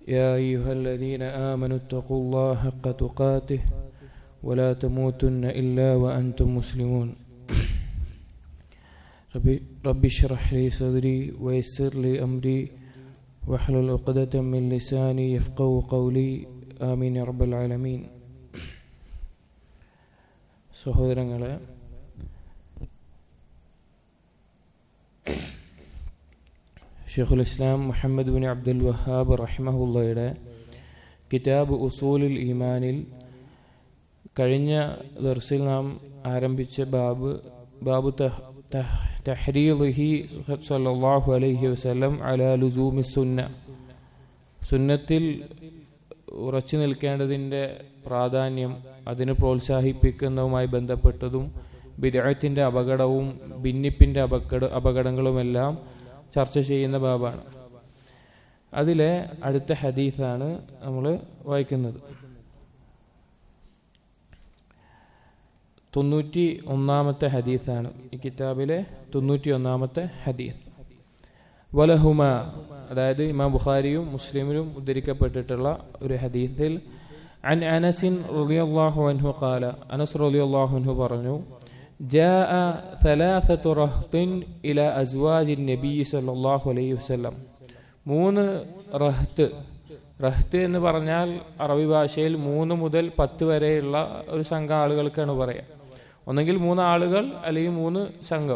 يا أيها الذين آمنوا اتقوا الله حق تقاته ولا تموتن إلا وأنتم مسلمون ربي ربي اشرح لي صدري ويسر لي أمري واحلل عقدة من لساني يفقه قولي آمين يا رب العالمين സഹോദരങ്ങളെ ഷെയ്ഖുൽ ഇസ്ലാം മുഹമ്മദ് ബിൻ അബ്ദുൽ വഹാബ് റഹിമഹുള്ളയുടെ കിതാബ് ഉസൂലുൽ ഈമാനിൽ കഴിഞ്ഞ ദർസിൽ നാം ആരംഭിച്ച ബാബ് ബാബു തഹ്രീഹി സല്ലല്ലാഹു അലൈഹി വസല്ലം അലാ ലുസൂമി സുന്ന സുന്നത്തിൽ ഉറച്ചു നിൽക്കേണ്ടതിൻ്റെ പ്രാധാന്യം അതിന് പ്രോത്സാഹിപ്പിക്കുന്നതുമായി ബന്ധപ്പെട്ടതും ബിദഅത്തിന്റെ അപകടവും ഭിന്നിപ്പിന്റെ അപകട അപകടങ്ങളുമെല്ലാം ചർച്ച ചെയ്യുന്ന ബാബാണ് അതിലെ അടുത്ത ഹദീസാണ് നമ്മൾ വായിക്കുന്നത് തൊണ്ണൂറ്റി ഒന്നാമത്തെ ഹദീസാണ് ഈ കിതാബിലെ തൊണ്ണൂറ്റി ഒന്നാമത്തെ ഹദീസ് വലഹുമ അതായത് ഇമാം ബുഖാരിയും മുസ്ലിമിലും ഉദ്ധരിക്കപ്പെട്ടിട്ടുള്ള ഒരു ഹദീസിൽ عن أنس رضي الله عنه قال أنس رضي الله عنه പറഞ്ഞു جاء ثلاثة رهط إلى أزواج النبي صلى الله عليه وسلم മൂന്ന് റഹ്ത്ത് റഹ്ത്ത് എന്ന് പറഞ്ഞാൽ അറബി ഭാഷയിൽ മൂന്ന് മുതൽ പത്ത് വരെയുള്ള ഒരു സംഘം ആളുകൾക്കാണ് പറയാം ഒന്നെങ്കിൽ മൂന്ന് ആളുകൾ അല്ലെങ്കിൽ മൂന്ന് സംഘം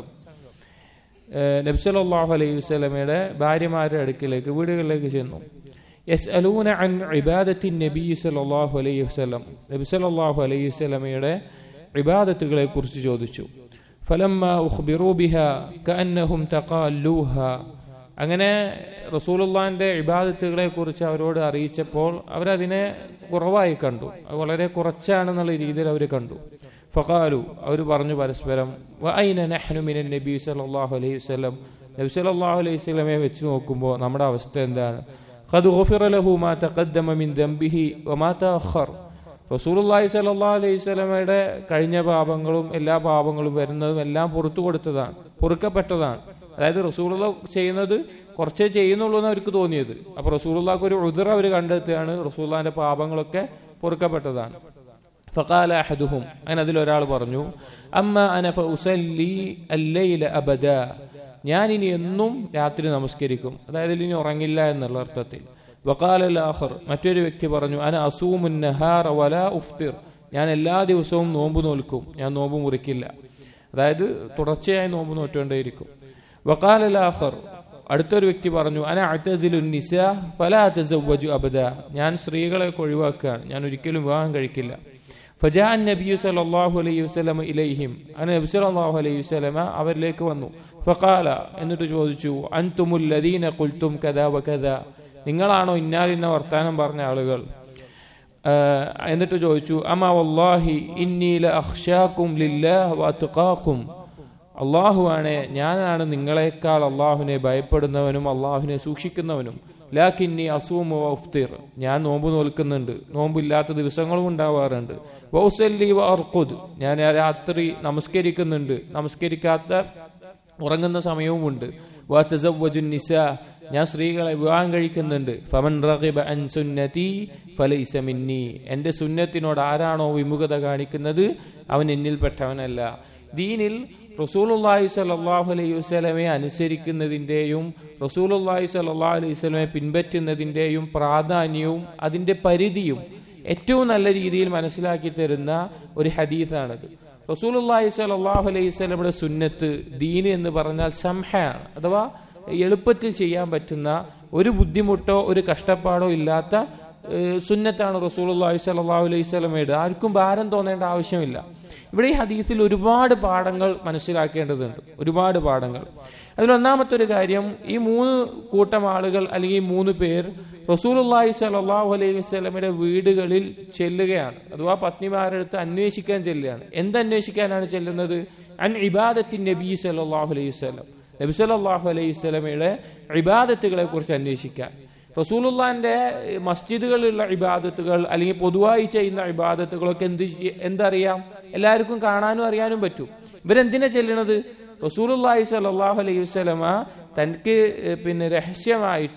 നബ്സലാഹു അലൈഹി വസ്ലമയുടെ ഭാര്യമാരുടെ അടുക്കിലേക്ക് വീടുകളിലേക്ക് ചെന്നു യസ് അലൂന അൻ ഇബാദത്തിൻ നബി സലാഹു അലൈഹി വസ്ലം നബി സലാഹു അലൈഹി വസ്ലമയുടെ ഇബാദത്തുകളെ കുറിച്ച് ചോദിച്ചു ഫലമ്മ ഉഖ്ബിറു ബിഹ കഅന്നഹും തഖാല്ലൂഹ അങ്ങനെ റസൂലുള്ളാന്റെ ഇബാദത്തുകളെ കുറിച്ച് അവരോട് അറിയിച്ചപ്പോൾ അവരതിനെ കുറവായി കണ്ടു വളരെ കുറച്ചാണെന്നുള്ള രീതിയിൽ അവർ കണ്ടു ഫഖാലു അവർ പറഞ്ഞു പരസ്പരം വഅൈന നഹ്നു മിനൻ നബി സല്ലല്ലാഹു അലൈഹി വസല്ലം നബി സല്ലല്ലാഹു അലൈഹി വസല്ലമയെ വെച്ച് നോക്കുമ്പോൾ നമ്മുടെ അവസ്ഥ എന്താണ് ഖദ് ഗുഫിറ ലഹു മാ തഖദ്ദമ മിൻ ദംബിഹി വമാ തഅഖർ റസൂലുള്ളാഹി സ്വല്ലല്ലാഹു അലൈഹി വസല്ലമയുടെ കഴിഞ്ഞ പാപങ്ങളും എല്ലാ പാപങ്ങളും വരുന്നതും എല്ലാം പുറത്തു കൊടുത്തതാണ് പൊറുക്കപ്പെട്ടതാണ് അതായത് റസൂലുള്ള ചെയ്യുന്നത് കുറച്ചേ ചെയ്യുന്നുള്ളൂ എന്ന് അവർക്ക് തോന്നിയത് അപ്പൊ റസൂലുള്ളാഹ്ക്ക് ഒരു ഉദർ അവർ കണ്ടെത്തുകയാണ് റസൂലുള്ളാഹിന്റെ പാപങ്ങളൊക്കെ പൊറുക്കപ്പെട്ടതാണ് ഫഖാല അഹദുഹും അങ്ങനെ അതിലൊരാൾ പറഞ്ഞു അമ്മ അനഫ ഉസല്ലി അല്ലയില അബദ ഞാൻ ഇനി എന്നും രാത്രി നമസ്കരിക്കും അതായത് ഇനി ഉറങ്ങില്ല എന്നുള്ള അർത്ഥത്തിൽ വക്കാൽ ആഖർ മറ്റൊരു വ്യക്തി പറഞ്ഞു അന അസൂമുൻ നഹാർ വല ഉഫ്തിർ ഞാൻ എല്ലാ ദിവസവും നോമ്പ് നോൽക്കും ഞാൻ നോമ്പ് മുറിക്കില്ല അതായത് തുടർച്ചയായി നോമ്പ് നോറ്റുകൊണ്ടേയിരിക്കും വക്കാൽ ആഖർ അടുത്തൊരു വ്യക്തി പറഞ്ഞു അന അത്തസിലു നിസ ഫല അത്തസവ്വജു അബദ ഞാൻ സ്ത്രീകളെ ഒഴിവാക്കുകയാണ് ഞാൻ ഒരിക്കലും വിവാഹം കഴിക്കില്ല ഫജാ നബി സല്ലല്ലാഹു അലൈഹി വസല്ലം ഇലൈഹിം അങ്ങനെ നബി സല്ലല്ലാഹു അലൈഹി വസല്ലമ അവരിലേക്ക് വന്നു ഫഖാല എന്നിട്ട് ചോദിച്ചു അൻതുമുൽ ലദീന ഖുൽതും കദാ വകദാ നിങ്ങളാണോ ഇന്നാലിന്ന വർത്താനം പറഞ്ഞ ആളുകൾ എന്നിട്ട് ചോദിച്ചു അമാ വല്ലാഹി ഇന്നി ല അഖ്ഷാകും ലില്ലാഹ് വഅത്ഖാകും അള്ളാഹുവാണ് ഞാനാണ് നിങ്ങളെക്കാൾ അള്ളാഹുവിനെ ഭയപ്പെടുന്നവനും അള്ളാഹുവിനെ സൂക്ഷിക്കുന്നവനും ലാക്കിന്നി അസൂമു വഫ്തിർ ഞാൻ നോമ്പ് നോൽക്കുന്നുണ്ട് നോമ്പില്ലാത്ത ദിവസങ്ങളും ഉണ്ടാവാറുണ്ട് വൗസല്ലി വർക്കുദ് ഞാൻ രാത്രി നമസ്കരിക്കുന്നുണ്ട് നമസ്കരിക്കാത്ത ഉറങ്ങുന്ന സമയവുമുണ്ട് നിസ ഞാൻ സ്ത്രീകളെ വിവാഹം കഴിക്കുന്നുണ്ട് ഫമൻ റഗിബ അൻ സുന്നതി ഫലൈസ മിന്നി എന്റെ സുന്നത്തിനോട് ആരാണോ വിമുഖത കാണിക്കുന്നത് അവൻ എന്നിൽപ്പെട്ടവനല്ല ദീനിൽ റസൂലുള്ളാഹി സ്വല്ലല്ലാഹു അലൈഹി വസല്ലമയെ അനുസരിക്കുന്നതിന്റെയും റസൂലുള്ളാഹി സ്വല്ലല്ലാഹു അലൈഹി വസല്ലമയെ പിൻപറ്റുന്നതിന്റെയും പ്രാധാന്യവും അതിന്റെ പരിധിയും ഏറ്റവും നല്ല രീതിയിൽ മനസ്സിലാക്കി തരുന്ന ഒരു ഹദീസാണിത് റസൂലുള്ളാഹി സ്വല്ലല്ലാഹു അലൈഹി വസല്ലമയുടെ സുന്നത്ത് ദീന് എന്ന് പറഞ്ഞാൽ സംഹയാണ് അഥവാ എളുപ്പത്തിൽ ചെയ്യാൻ പറ്റുന്ന ഒരു ബുദ്ധിമുട്ടോ ഒരു കഷ്ടപ്പാടോ ഇല്ലാത്ത സുന്നത്താണ് റസൂലുള്ളാഹി സ്വല്ലല്ലാഹു അലൈഹി വസല്ലമയുടെ ആർക്കും ഭാരം തോന്നേണ്ട ആവശ്യമില്ല ഇവിടെ ഈ ഹദീസിൽ ഒരുപാട് പാഠങ്ങൾ മനസ്സിലാക്കേണ്ടതുണ്ട് ഒരുപാട് പാഠങ്ങൾ അതിലൊന്നാമത്തെ ഒരു കാര്യം ഈ മൂന്ന് കൂട്ടം ആളുകൾ അല്ലെങ്കിൽ ഈ മൂന്ന് പേർ റസൂലുള്ളാഹി സ്വല്ലല്ലാഹു അലൈഹി വസല്ലമയുടെ വീടുകളിൽ ചെല്ലുകയാണ് അഥവാ പത്നിമാരുടെ അടുത്ത് അന്വേഷിക്കാൻ ചെല്ലുകയാണ് എന്തന്വേഷിക്കാനാണ് ചെല്ലുന്നത് അൻ ഇബാദത്തിൻ നബി സല്ലല്ലാഹു അലൈഹി വസല്ലം നബി സല്ലല്ലാഹു അലൈഹി വസല്ലമയുടെ ഇബാദത്തുകളെ കുറിച്ച് അന്വേഷിക്കാൻ റസൂലുള്ളാന്റെ മസ്ജിദുകളിലുള്ള ഇബാദത്തുകൾ അല്ലെങ്കിൽ പൊതുവായി ചെയ്യുന്ന ഇബാദത്തുകളൊക്കെ എന്ത് എന്തറിയാം എല്ലാവർക്കും കാണാനും അറിയാനും പറ്റും ഇവരെന്തിനാ ചെല്ലണത് റസൂലുള്ളാഹി സ്വല്ലല്ലാഹു അലൈഹി വസല്ലമ തനിക്ക് പിന്നെ രഹസ്യമായിട്ട്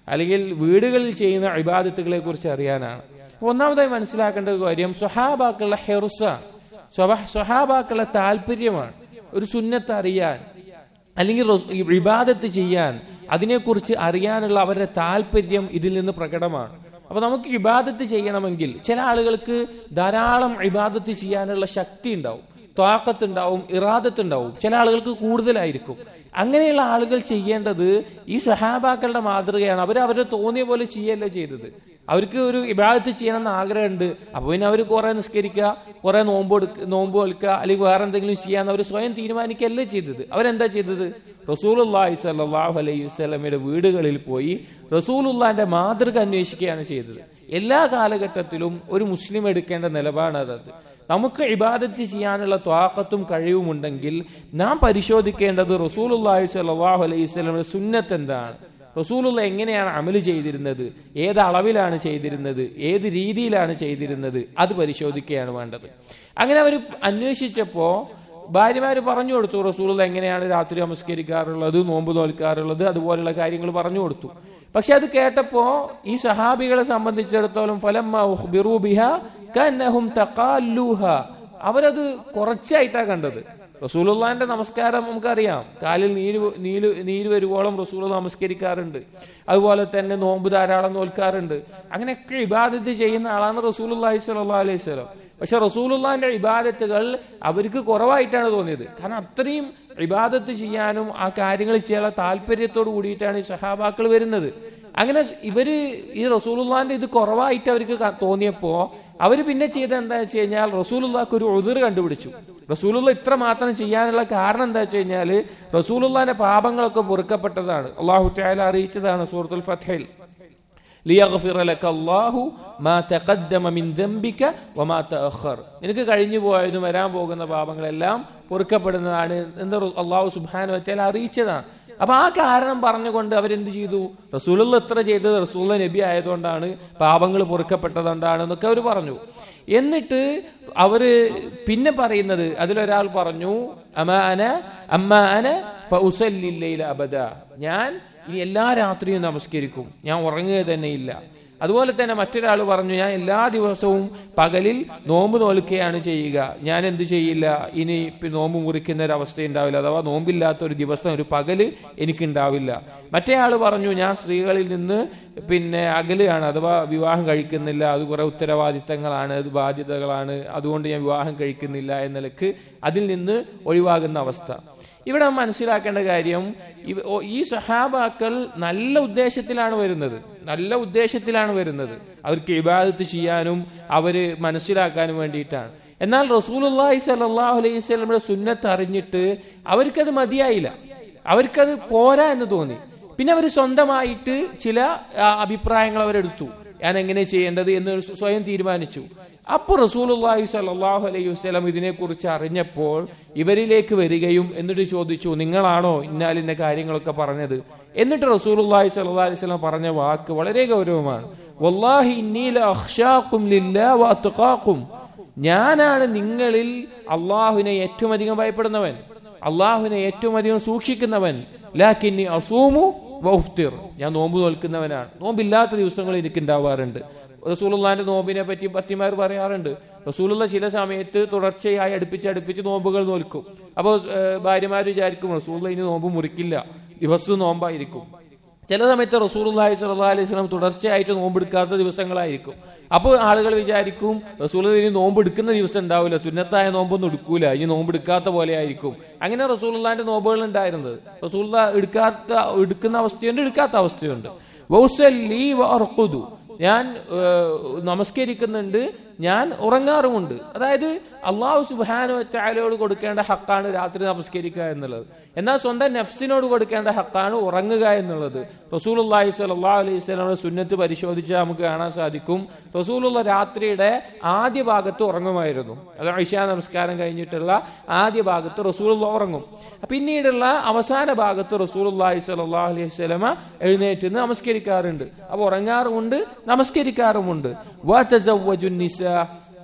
അല്ലെങ്കിൽ വീടുകളിൽ ചെയ്യുന്ന ഇബാദത്തുകളെ കുറിച്ച് അറിയാനാണ് ഒന്നാമതായി മനസ്സിലാക്കേണ്ട ഒരു കാര്യം സ്വഹാബാക്കളുടെ ഹെറുസാണ് സ്വഹാബാക്കളുടെ താല്പര്യമാണ് ഒരു സുന്നത്ത് അറിയാൻ അല്ലെങ്കിൽ ഇബാദത്ത് ചെയ്യാൻ അതിനെക്കുറിച്ച് അറിയാനുള്ള അവരുടെ താല്പര്യം ഇതിൽ നിന്ന് പ്രകടമാണ് അപ്പൊ നമുക്ക് ഇബാദത്ത് ചെയ്യണമെങ്കിൽ ചില ആളുകൾക്ക് ധാരാളം ഇബാദത്ത് ചെയ്യാനുള്ള ശക്തി ഉണ്ടാവും ത്വാക്കത്ത് ഉണ്ടാവും ഇറാദത്ത് ഉണ്ടാവും ചില ആളുകൾക്ക് കൂടുതലായിരിക്കും അങ്ങനെയുള്ള ആളുകൾ ചെയ്യേണ്ടത് ഈ സഹാബാക്കളുടെ മാതൃകയാണ് അവർ അവരെ തോന്നിയ പോലെ ചെയ്യല്ല ചെയ്തത് അവർക്ക് ഒരു ഇബാദത്ത് ചെയ്യണമെന്ന് ആഗ്രഹമുണ്ട് അപ്പൊ പിന്നെ അവർ കുറെ നിസ്കരിക്കുക കുറെ നോമ്പ് എടുക്ക നോമ്പ് വലിക്കുക അല്ലെങ്കിൽ വേറെ എന്തെങ്കിലും ചെയ്യാന്ന് അവർ സ്വയം തീരുമാനിക്കല്ലേ ചെയ്തത് അവരെന്താ ചെയ്തത് റസൂലുല്ലാഹി സല്ലാഹു അലൈഹി വസ്ലമയുടെ വീടുകളിൽ പോയി റസൂലുല്ലാന്റെ മാതൃക അന്വേഷിക്കുകയാണ് ചെയ്തത് എല്ലാ കാലഘട്ടത്തിലും ഒരു മുസ്ലിം എടുക്കേണ്ട നിലപാടാണ് അത് നമുക്ക് ഇബാദത്ത് ചെയ്യാനുള്ള ത്വാക്കത്തും കഴിവുമുണ്ടെങ്കിൽ നാം പരിശോധിക്കേണ്ടത് റസൂലുല്ലാഹി സല്ലാഹു അലൈഹി വസ്ലമയുടെ സുന്നത്ത് എന്താണ് റസൂലുള്ള എങ്ങനെയാണ് അമല് ചെയ്തിരുന്നത് ഏത് അളവിലാണ് ചെയ്തിരുന്നത് ഏത് രീതിയിലാണ് ചെയ്തിരുന്നത് അത് പരിശോധിക്കുകയാണ് വേണ്ടത് അങ്ങനെ അവർ അന്വേഷിച്ചപ്പോ ഭാര്യമാര് പറഞ്ഞു കൊടുത്തു റസൂലുള്ള എങ്ങനെയാണ് രാത്രി നമസ്കരിക്കാറുള്ളത് നോമ്പ് തോൽക്കാറുള്ളത് അതുപോലുള്ള കാര്യങ്ങൾ പറഞ്ഞു കൊടുത്തു പക്ഷെ അത് കേട്ടപ്പോ ഈ സഹാബികളെ സംബന്ധിച്ചിടത്തോളം ഫലം അവരത് കുറച്ചായിട്ടാ കണ്ടത് റസൂലുള്ളാന്റെ നമസ്കാരം നമുക്കറിയാം കാലിൽ നീര് നീര് നീര് വരുവോളം റസൂൽ നമസ്കരിക്കാറുണ്ട് അതുപോലെ തന്നെ നോമ്പ് ധാരാളം നോൽക്കാറുണ്ട് അങ്ങനെയൊക്കെ ഇബാദത്ത് ചെയ്യുന്ന ആളാണ് റസൂലുള്ളാഹി സ്വല്ലല്ലാഹു അലൈഹി വസല്ലം പക്ഷെ റസൂലുള്ളാന്റെ ഇബാദത്തുകൾ അവർക്ക് കുറവായിട്ടാണ് തോന്നിയത് കാരണം അത്രയും ഇബാദത്ത് ചെയ്യാനും ആ കാര്യങ്ങൾ ചെയ്യാനുള്ള താല്പര്യത്തോട് കൂടിയിട്ടാണ് ഈ സഹാബാക്കൾ വരുന്നത് അങ്ങനെ ഇവര് ഈ റസൂലുള്ളാന്റെ ഇത് കുറവായിട്ട് അവർക്ക് തോന്നിയപ്പോ അവര് പിന്നെ ചെയ്ത എന്താ വെച്ച് കഴിഞ്ഞാൽ റസൂലുള്ളാക്ക് ഒരു ഉതിർ കണ്ടുപിടിച്ചു റസൂലുള്ള ഇത്ര മാത്രം ചെയ്യാനുള്ള കാരണം എന്താ വെച്ച് കഴിഞ്ഞാൽ റസൂലുള്ളാന്റെ പാപങ്ങളൊക്കെ പൊറുക്കപ്പെട്ടതാണ് അള്ളാഹു ടയാല അറിയിച്ചതാണ് സൂറത്തുൽ ഫത്തഹിൽ നിനക്ക് കഴിഞ്ഞു പോയതും വരാൻ പോകുന്ന പാപങ്ങളെല്ലാം പൊറുക്കപ്പെടുന്നതാണ് എന്ന് അള്ളാഹു സുബാനു വറ്റാൽ അറിയിച്ചതാണ് അപ്പൊ ആ കാരണം പറഞ്ഞുകൊണ്ട് അവരെന്ത് ചെയ്തു റസൂലുള്ള എത്ര ചെയ്തത് റസൂല നബി ആയതുകൊണ്ടാണ് പാപങ്ങൾ പൊറുക്കപ്പെട്ടതുകൊണ്ടാണ് എന്നൊക്കെ അവർ പറഞ്ഞു എന്നിട്ട് അവര് പിന്നെ പറയുന്നത് അതിലൊരാൾ പറഞ്ഞു അമാന അമ്മാന ഫൗസല്ലില്ലയില അബദ ഞാൻ ഇനി എല്ലാ രാത്രിയും നമസ്കരിക്കും ഞാൻ ഉറങ്ങുക തന്നെയില്ല അതുപോലെ തന്നെ മറ്റൊരാൾ പറഞ്ഞു ഞാൻ എല്ലാ ദിവസവും പകലിൽ നോമ്പ് നോൽക്കുകയാണ് ചെയ്യുക ഞാൻ എന്ത് ചെയ്യില്ല ഇനി നോമ്പ് മുറിക്കുന്ന ഒരു അവസ്ഥ ഉണ്ടാവില്ല അഥവാ നോമ്പില്ലാത്ത ഒരു ദിവസം ഒരു പകല് എനിക്കുണ്ടാവില്ല മറ്റേ ആൾ പറഞ്ഞു ഞാൻ സ്ത്രീകളിൽ നിന്ന് പിന്നെ അകലെയാണ് അഥവാ വിവാഹം കഴിക്കുന്നില്ല അത് കുറെ ഉത്തരവാദിത്തങ്ങളാണ് അത് ബാധ്യതകളാണ് അതുകൊണ്ട് ഞാൻ വിവാഹം കഴിക്കുന്നില്ല എന്ന നിലക്ക് അതിൽ നിന്ന് ഒഴിവാകുന്ന അവസ്ഥ ഇവിടെ മനസ്സിലാക്കേണ്ട കാര്യം ഈ സഹാബാക്കൾ നല്ല ഉദ്ദേശത്തിലാണ് വരുന്നത് നല്ല ഉദ്ദേശത്തിലാണ് വരുന്നത് അവർക്ക് ഇബാദത്ത് ചെയ്യാനും അവര് മനസ്സിലാക്കാനും വേണ്ടിയിട്ടാണ് എന്നാൽ റസൂലുള്ളാഹി സ്വല്ലല്ലാഹു അലൈഹി വസല്ലമയുടെ സുന്നത്ത് അറിഞ്ഞിട്ട് അവർക്കത് മതിയായില്ല അവർക്കത് പോരാ എന്ന് തോന്നി പിന്നെ അവർ സ്വന്തമായിട്ട് ചില അഭിപ്രായങ്ങൾ അവരെടുത്തു ഞാൻ എങ്ങനെ ചെയ്യേണ്ടത് എന്ന് സ്വയം തീരുമാനിച്ചു അപ്പൊ റസൂലുള്ളാഹി സ്വല്ലല്ലാഹു അലൈഹി വസല്ലം ഇതിനെക്കുറിച്ച് അറിഞ്ഞപ്പോൾ ഇവരിലേക്ക് വരികയും എന്നിട്ട് ചോദിച്ചു നിങ്ങളാണോ ഇന്നാലിന്ന കാര്യങ്ങളൊക്കെ പറഞ്ഞത് എന്നിട്ട് റസൂലുള്ളാഹി സ്വല്ലല്ലാഹു അലൈഹി വസല്ലം പറഞ്ഞ വാക്ക് വളരെ ഗൗരവമാണ് വല്ലാഹി ഇന്നീല അഖ്ഷാഖും ലില്ലാ വഅത്ഖാഖും ഞാനാണ് നിങ്ങളിൽ അള്ളാഹുവിനെ ഏറ്റവും അധികം ഭയപ്പെടുന്നവൻ അള്ളാഹുവിനെ ഏറ്റവും അധികം സൂക്ഷിക്കുന്നവൻ ലാക്കിന്നി അസൂമു വൗഫ്തിർ ഞാൻ നോമ്പ് നോൽക്കുന്നവനാണ് നോമ്പില്ലാത്ത ദിവസങ്ങൾ എനിക്ക് ഉണ്ടാവാറുണ്ട് റസൂലുള്ളാന്റെ നോമ്പിനെ പറ്റി പത്തിമാർ പറയാറുണ്ട് റസൂലുള്ള ചില സമയത്ത് തുടർച്ചയായി അടുപ്പിച്ച് അടുപ്പിച്ച് നോമ്പുകൾ നോൽക്കും അപ്പോൾ ഭാര്യമാർ വിചാരിക്കും റസൂലുള്ള ഇനി നോമ്പ് മുറിക്കില്ല ദിവസവും നോമ്പായിരിക്കും ചില സമയത്ത് റസൂലുള്ളാഹി സ്വല്ലല്ലാഹി അലൈഹി വസല്ലം തുടർച്ചയായിട്ട് നോമ്പെടുക്കാത്ത ദിവസങ്ങളായിരിക്കും അപ്പോൾ ആളുകൾ വിചാരിക്കും റസൂൽ ഇനി നോമ്പ് എടുക്കുന്ന ദിവസം ഉണ്ടാവില്ല സുന്നത്തായ നോമ്പൊന്നും എടുക്കൂല ഇനി നോമ്പ് എടുക്കാത്ത പോലെ ആയിരിക്കും അങ്ങനെ റസൂലുള്ളാന്റെ നോമ്പുകൾ ഉണ്ടായിരുന്നത് റസൂലുള്ള എടുക്കാത്ത എടുക്കുന്ന അവസ്ഥയുണ്ട് എടുക്കാത്ത അവസ്ഥയുണ്ട് വൗസല്ലി വർഖുദു ഞാൻ നമസ്കരിക്കുന്നുണ്ട് ഞാൻ ഉറങ്ങാറുമുണ്ട് അതായത് അള്ളാഹു സുബാനു ചായലോട് കൊടുക്കേണ്ട ഹക്കാണ് രാത്രി നമസ്കരിക്കുക എന്നുള്ളത് എന്നാൽ സ്വന്തം നഫ്സിനോട് കൊടുക്കേണ്ട ഹക്കാണ് ഉറങ്ങുക എന്നുള്ളത് റസൂലുള്ളാഹി സ്വല്ലല്ലാഹു അലൈഹി വസല്ലമയുടെ സുന്നത്ത് പരിശോധിച്ചാൽ നമുക്ക് കാണാൻ സാധിക്കും റസൂലുള്ള രാത്രിയുടെ ആദ്യ ഭാഗത്ത് ഉറങ്ങുമായിരുന്നു അത് ഐഷാ നമസ്കാരം കഴിഞ്ഞിട്ടുള്ള ആദ്യ ഭാഗത്ത് റസൂലുള്ള ഉറങ്ങും പിന്നീടുള്ള അവസാന ഭാഗത്ത് റസൂലുള്ളാഹി സ്വല്ലല്ലാഹു അലൈഹി വസല്ലമ എഴുന്നേറ്റ് നമസ്കരിക്കാറുണ്ട് അപ്പോൾ ഉറങ്ങാറുമുണ്ട് നമസ്കരിക്കാറുമുണ്ട്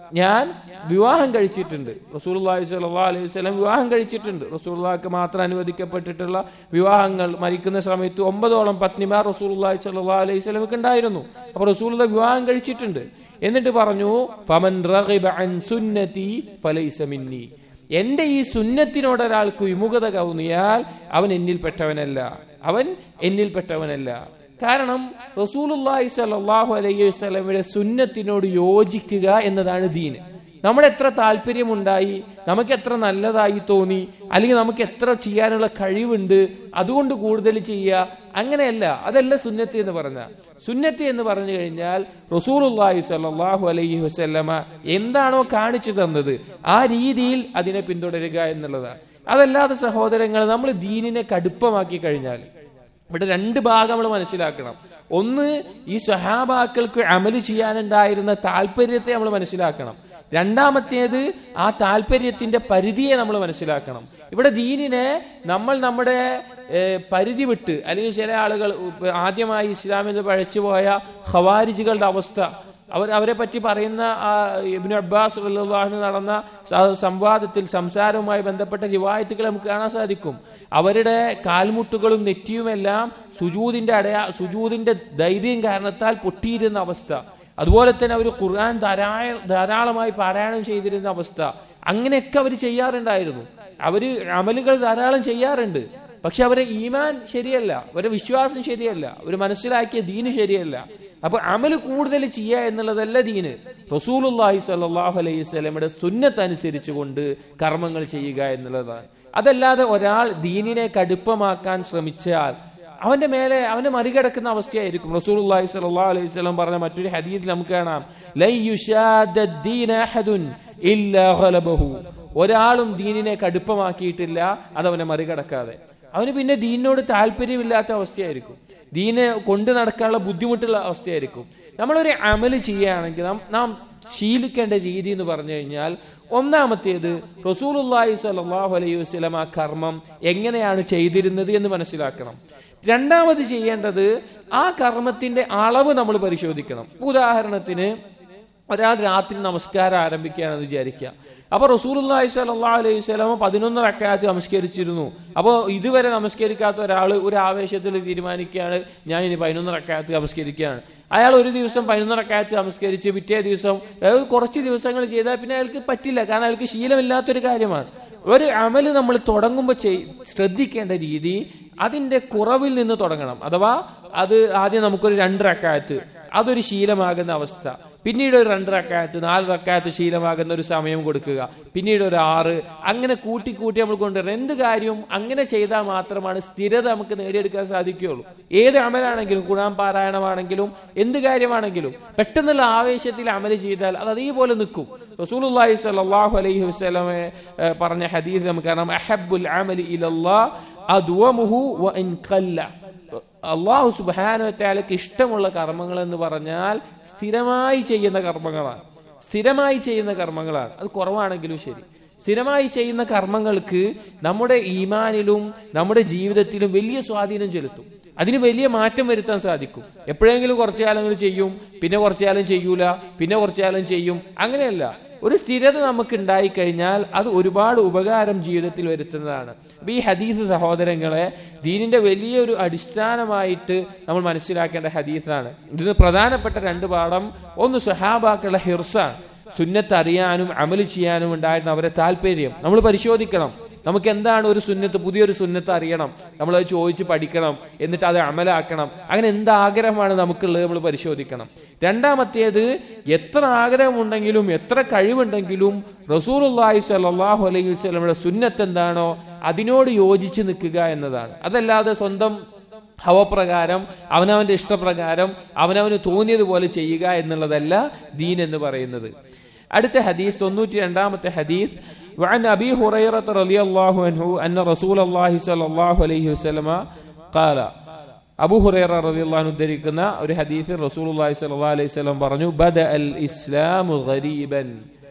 ഞാൻ വിവാഹം കഴിച്ചിട്ടുണ്ട് റസൂലുള്ളാഹി സ്വല്ലല്ലാഹു അലൈഹി വസല്ലം വിവാഹം കഴിച്ചിട്ടുണ്ട് റസൂലുള്ളാഹിക്ക് മാത്രം അനുവദിക്കപ്പെട്ടിട്ടുള്ള വിവാഹങ്ങൾ മരിക്കുന്ന സമയത്ത് ഒമ്പതോളം പത്നിമാർ റസൂലുള്ളാഹി സ്വല്ലല്ലാഹു അലൈഹി വസല്ലമക്ക് ഉണ്ടായിരുന്നു അപ്പോൾ റസൂലുള്ള വിവാഹം കഴിച്ചിട്ടുണ്ട് എന്നിട്ട് പറഞ്ഞു ഫമൻ റഗിബ അൻ സുന്നതി ഫലൈസ മിന്നി എന്റെ ഈ സുന്നത്തിനോട് ഒരാൾക്ക് വിമുഖത തോന്നിയാൽ അവൻ എന്നിൽപ്പെട്ടവനല്ല അവൻ എന്നിൽപ്പെട്ടവനല്ല കാരണം റസൂലുള്ളാഹി സ്വല്ലല്ലാഹു അലൈഹി വസല്ലമയുടെ സുന്നത്തിനോട് യോജിക്കുക എന്നതാണ് ദീന് നമ്മൾ എത്ര താല്പര്യമുണ്ടായി നമുക്ക് എത്ര നല്ലതായി തോന്നി അല്ലെങ്കിൽ നമുക്ക് എത്ര ചെയ്യാനുള്ള കഴിവുണ്ട് അതുകൊണ്ട് കൂടുതൽ ചെയ്യുക അങ്ങനെയല്ല അതല്ല സുന്നത്ത് എന്ന് പറഞ്ഞ സുന്നത്ത് എന്ന് പറഞ്ഞു കഴിഞ്ഞാൽ റസൂലുള്ളാഹി സ്വല്ലല്ലാഹു അലൈഹി വസല്ലമ എന്താണോ കാണിച്ചു തന്നത് ആ രീതിയിൽ അതിനെ പിന്തുടരുക എന്നുള്ളതാണ് അതല്ലാതെ സഹോദരങ്ങൾ നമ്മൾ ദീനിനെ കടുപ്പമാക്കി കഴിഞ്ഞാൽ ഇവിടെ രണ്ട് ഭാഗം നമ്മൾ മനസ്സിലാക്കണം ഒന്ന് ഈ സഹാബാക്കൾക്ക് അമല് ചെയ്യാനുണ്ടായിരുന്ന താല്പര്യത്തെ നമ്മൾ മനസ്സിലാക്കണം രണ്ടാമത്തേത് ആ താല്പര്യത്തിന്റെ പരിധിയെ നമ്മൾ മനസ്സിലാക്കണം ഇവിടെ ദീനിനെ നമ്മൾ നമ്മുടെ ഏഹ്, പരിധി വിട്ട് അല്ലെങ്കിൽ ചില ആളുകൾ ഉപ്പ് ആദ്യമായി ഇസ്ലാമിൽ പഴച്ചുപോയ ഖവാരിജുകളുടെ അവസ്ഥ അവർ അവരെ പറ്റി പറയുന്ന ആ ഇബ്നു അബ്ബാസ് റളിയല്ലാഹു നടന്ന സ- സംവാദത്തിൽ സംസാരവുമായി ബന്ധപ്പെട്ട റിവായത്തുകൾ നമുക്ക് കാണാൻ സാധിക്കും അവരുടെ കാൽമുട്ടുകളും നെറ്റിയുമെല്ലാം സുജൂദിന്റെ അടയാ സുജൂദിന്റെ ധൈര്യം കാരണത്താൽ പൊട്ടിയിരുന്ന അവസ്ഥ അതുപോലെ തന്നെ അവർ ഖുർആൻ ധാരാ ധാരാളമായി പാരായണം ചെയ്തിരുന്ന അവസ്ഥ അങ്ങനെയൊക്കെ അവർ ചെയ്യാറുണ്ടായിരുന്നു അവര് അമലുകൾ ധാരാളം ചെയ്യാറുണ്ട് പക്ഷെ അവരെ ഈമാൻ ശരിയല്ല അവരുടെ വിശ്വാസം ശരിയല്ല അവർ മനസ്സിലാക്കിയ ദീന് ശരിയല്ല അപ്പൊ അമല് കൂടുതൽ ചെയ്യുക എന്നുള്ളതല്ല ദീന് റസൂലുള്ളാഹി സ്വല്ലല്ലാഹു അലൈഹി വസല്ലമയുടെ സുന്നത്ത് അനുസരിച്ചുകൊണ്ട് കർമ്മങ്ങൾ ചെയ്യുക എന്നുള്ളതാണ് അതല്ലാതെ ഒരാൾ ദീനിനെ കടുപ്പമാക്കാൻ ശ്രമിച്ചാൽ അവന്റെ മേലെ അവനെ മറികടക്കുന്ന അവസ്ഥയായിരിക്കും റസൂലുള്ളാഹി സ്വല്ലല്ലാഹു അലൈഹി വസല്ലം പറഞ്ഞ മറ്റൊരു ഹദീസിൽ നമുക്ക് കാണാം ലൻ യുശാദ്ദ ദീന അഹദുൻ ഇല്ലാ ഗലബഹു ഒരാളും ദീനിനെ കടുപ്പമാക്കിയിട്ടില്ല അതവനെ മറികടക്കാതെ അവന് പിന്നെ ദീനിനോട് താല്പര്യമില്ലാത്ത അവസ്ഥയായിരിക്കും ദീന് കൊണ്ടു നടക്കാനുള്ള ബുദ്ധിമുട്ടുള്ള അവസ്ഥയായിരിക്കും നമ്മളൊരു അമല് ചെയ്യുകയാണെങ്കിൽ നാം നാം ശീലിക്കേണ്ട രീതി എന്ന് പറഞ്ഞു കഴിഞ്ഞാൽ ഒന്നാമത്തേത് റസൂലുള്ളാഹി സ്വല്ലല്ലാഹു അലൈഹി വസല്ലം ആ കർമ്മം എങ്ങനെയാണ് ചെയ്തിരുന്നത് എന്ന് മനസ്സിലാക്കണം രണ്ടാമത് ചെയ്യേണ്ടത് ആ കർമ്മത്തിന്റെ അളവ് നമ്മൾ പരിശോധിക്കണം ഉദാഹരണത്തിന് ഒരാൾ രാത്രി നമസ്കാരം ആരംഭിക്കുകയാണെന്ന് വിചാരിക്കുക അപ്പൊ റസൂലുള്ളാഹി സ്വല്ലല്ലാഹു അലൈഹി വസല്ലം പതിനൊന്ന് റക്കാത്ത് നമസ്കരിച്ചിരുന്നു അപ്പോൾ ഇതുവരെ നമസ്കരിക്കാത്ത ഒരാൾ ഒരു ആവേശത്തിൽ തീരുമാനിക്കുകയാണ് ഞാൻ ഇനി പതിനൊന്ന് റക്കാത്ത് നമസ്കരിക്കുകയാണ് അയാൾ ഒരു ദിവസം പതിനൊന്ന് റക്കാത്ത് നമസ്കരിച്ച് പിറ്റേ ദിവസം അതായത് കുറച്ച് ദിവസങ്ങൾ ചെയ്താൽ പിന്നെ അയാൾക്ക് പറ്റില്ല കാരണം അയാൾക്ക് ശീലമില്ലാത്തൊരു കാര്യമാണ് ഒരു അമല് നമ്മൾ തുടങ്ങുമ്പോൾ ചെയ് ശ്രദ്ധിക്കേണ്ട രീതി അതിന്റെ കുറവിൽ നിന്ന് തുടങ്ങണം അഥവാ അത് ആദ്യം നമുക്കൊരു രണ്ട് റക്കാത്ത് അതൊരു ശീലമാകുന്ന അവസ്ഥ പിന്നീട് ഒരു രണ്ട് റക്കാത്ത് നാല് റക്കാത്ത് ശീലമാകുന്ന ഒരു സമയം കൊടുക്കുക പിന്നീട് ഒരു ആറ് അങ്ങനെ കൂട്ടി കൂട്ടി നമ്മൾ കൊണ്ടുവരണം എന്ത് കാര്യവും അങ്ങനെ ചെയ്താൽ മാത്രമാണ് സ്ഥിരത നമുക്ക് നേടിയെടുക്കാൻ സാധിക്കുകയുള്ളൂ ഏത് അമലാണെങ്കിലും കുഴാൻ പാരായണമാണെങ്കിലും എന്ത് കാര്യമാണെങ്കിലും പെട്ടെന്നുള്ള ആവേശത്തിൽ അമല് ചെയ്താൽ അത് അതേപോലെ നിൽക്കും റസൂലുള്ളാഹി സ്വല്ലല്ലാഹു അലൈഹി വസല്ലമെ ഏഹ്, പറഞ്ഞ ഹദീസ് നമുക്ക് കാണാം അഹബ്ബുൽ അമലി ഇലല്ലാഹ് അദ്വമുഹു വ ഇൻ ഖല്ല അള്ളാഹു സുബാനുവറ്റാലക്ക് ഇഷ്ടമുള്ള കർമ്മങ്ങൾ എന്ന് പറഞ്ഞാൽ സ്ഥിരമായി ചെയ്യുന്ന കർമ്മങ്ങളാണ് സ്ഥിരമായി ചെയ്യുന്ന കർമ്മങ്ങളാണ് അത് കുറവാണെങ്കിലും ശരി സ്ഥിരമായി ചെയ്യുന്ന കർമ്മങ്ങൾക്ക് നമ്മുടെ ഈമാനിലും നമ്മുടെ ജീവിതത്തിലും വലിയ സ്വാധീനം ചെലുത്തും അതിന് വലിയ മാറ്റം വരുത്താൻ സാധിക്കും എപ്പോഴെങ്കിലും കുറച്ചു കാലങ്ങൾ ചെയ്യും പിന്നെ കുറച്ചു കാലം ചെയ്യൂല പിന്നെ കുറച്ചു കാലം ചെയ്യും അങ്ങനെയല്ല ഒരു സ്ഥിരത നമുക്ക് ഉണ്ടായിക്കഴിഞ്ഞാൽ അത് ഒരുപാട് ഉപകാരം ജീവിതത്തിൽ വരുത്തുന്നതാണ് അപ്പൊ ഈ ഹദീസ് സഹോദരങ്ങളെ ദീനിന്റെ വലിയൊരു അടിസ്ഥാനമായിട്ട് നമ്മൾ മനസ്സിലാക്കേണ്ട ഹദീസാണ് ഇതിന് പ്രധാനപ്പെട്ട രണ്ട് പാഠം ഒന്ന് സുഹാബാക്കളുടെ ഹിർസാണ് സുന്നത്ത് അറിയാനും അമല് ചെയ്യാനും ഉണ്ടായിരുന്ന അവരെ താല്പര്യം നമ്മൾ പരിശോധിക്കണം നമുക്ക് എന്താണ് ഒരു സുന്നത്ത് പുതിയൊരു സുന്നത്ത് അറിയണം നമ്മൾ അത് ചോദിച്ച് പഠിക്കണം എന്നിട്ട് അത് അമലാക്കണം അങ്ങനെ എന്ത് ആഗ്രഹമാണ് നമുക്കുള്ളത് നമ്മൾ പരിശോധിക്കണം രണ്ടാമത്തേത് എത്ര ആഗ്രഹമുണ്ടെങ്കിലും എത്ര കഴിവുണ്ടെങ്കിലും റസൂലുള്ളാഹി സ്വല്ലല്ലാഹു അലൈഹി വസല്ലമയുടെ സുന്നത്ത് എന്താണോ അതിനോട് യോജിച്ച് നിൽക്കുക എന്നതാണ് അതല്ലാതെ സ്വന്തം ഹവപ്രകാരം അവനവന്റെ ഇഷ്ടപ്രകാരം അവനവന് തോന്നിയതുപോലെ ചെയ്യുക എന്നുള്ളതല്ല ദീൻ എന്ന് പറയുന്നത് അടുത്ത ഹദീസ് തൊണ്ണൂറ്റി രണ്ടാമത്തെ ഹദീസ് وعن أبي هريرة رضي الله عنه أن رسول الله صلى الله عليه وسلم قال അബു ഹുറൈറ റളിയല്ലാഹു ഉദ്ധരിക്കുന്ന ഒരു ഹദീസിൽ റസൂലുള്ളാഹി സ്വല്ലല്ലാഹു അലൈഹി വസല്ലം പറഞ്ഞു ബദ അൽ ഇസ്ലാമു ഗരീബൻ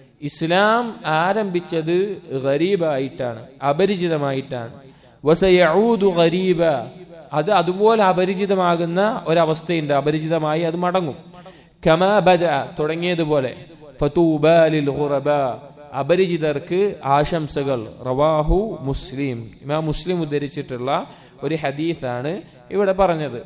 ഇസ്ലാം ആരംഭിച്ചത് ഗരീബായിട്ടാണ് അപരിചിതമായിട്ടാണ് വസയഊദു ഗരീബ അത് അതുപോലെ അപരിചിതമാകുന്ന ഒരവസ്ഥയുണ്ട് അപരിചിതമായി അത് മടങ്ങും കമാ ബദ തുടങ്ങിയതുപോലെ ഫതൂബാ ലിൽ ഖുറബാ അപരിചിതർക്ക് ആശംസകൾ റവാഹു മുസ്ലിം ഇമാം മുസ്ലിം ഉദ്ധരിച്ചിട്ടുള്ള ഒരു ഹദീസാണ് ഇവിടെ പറഞ്ഞത്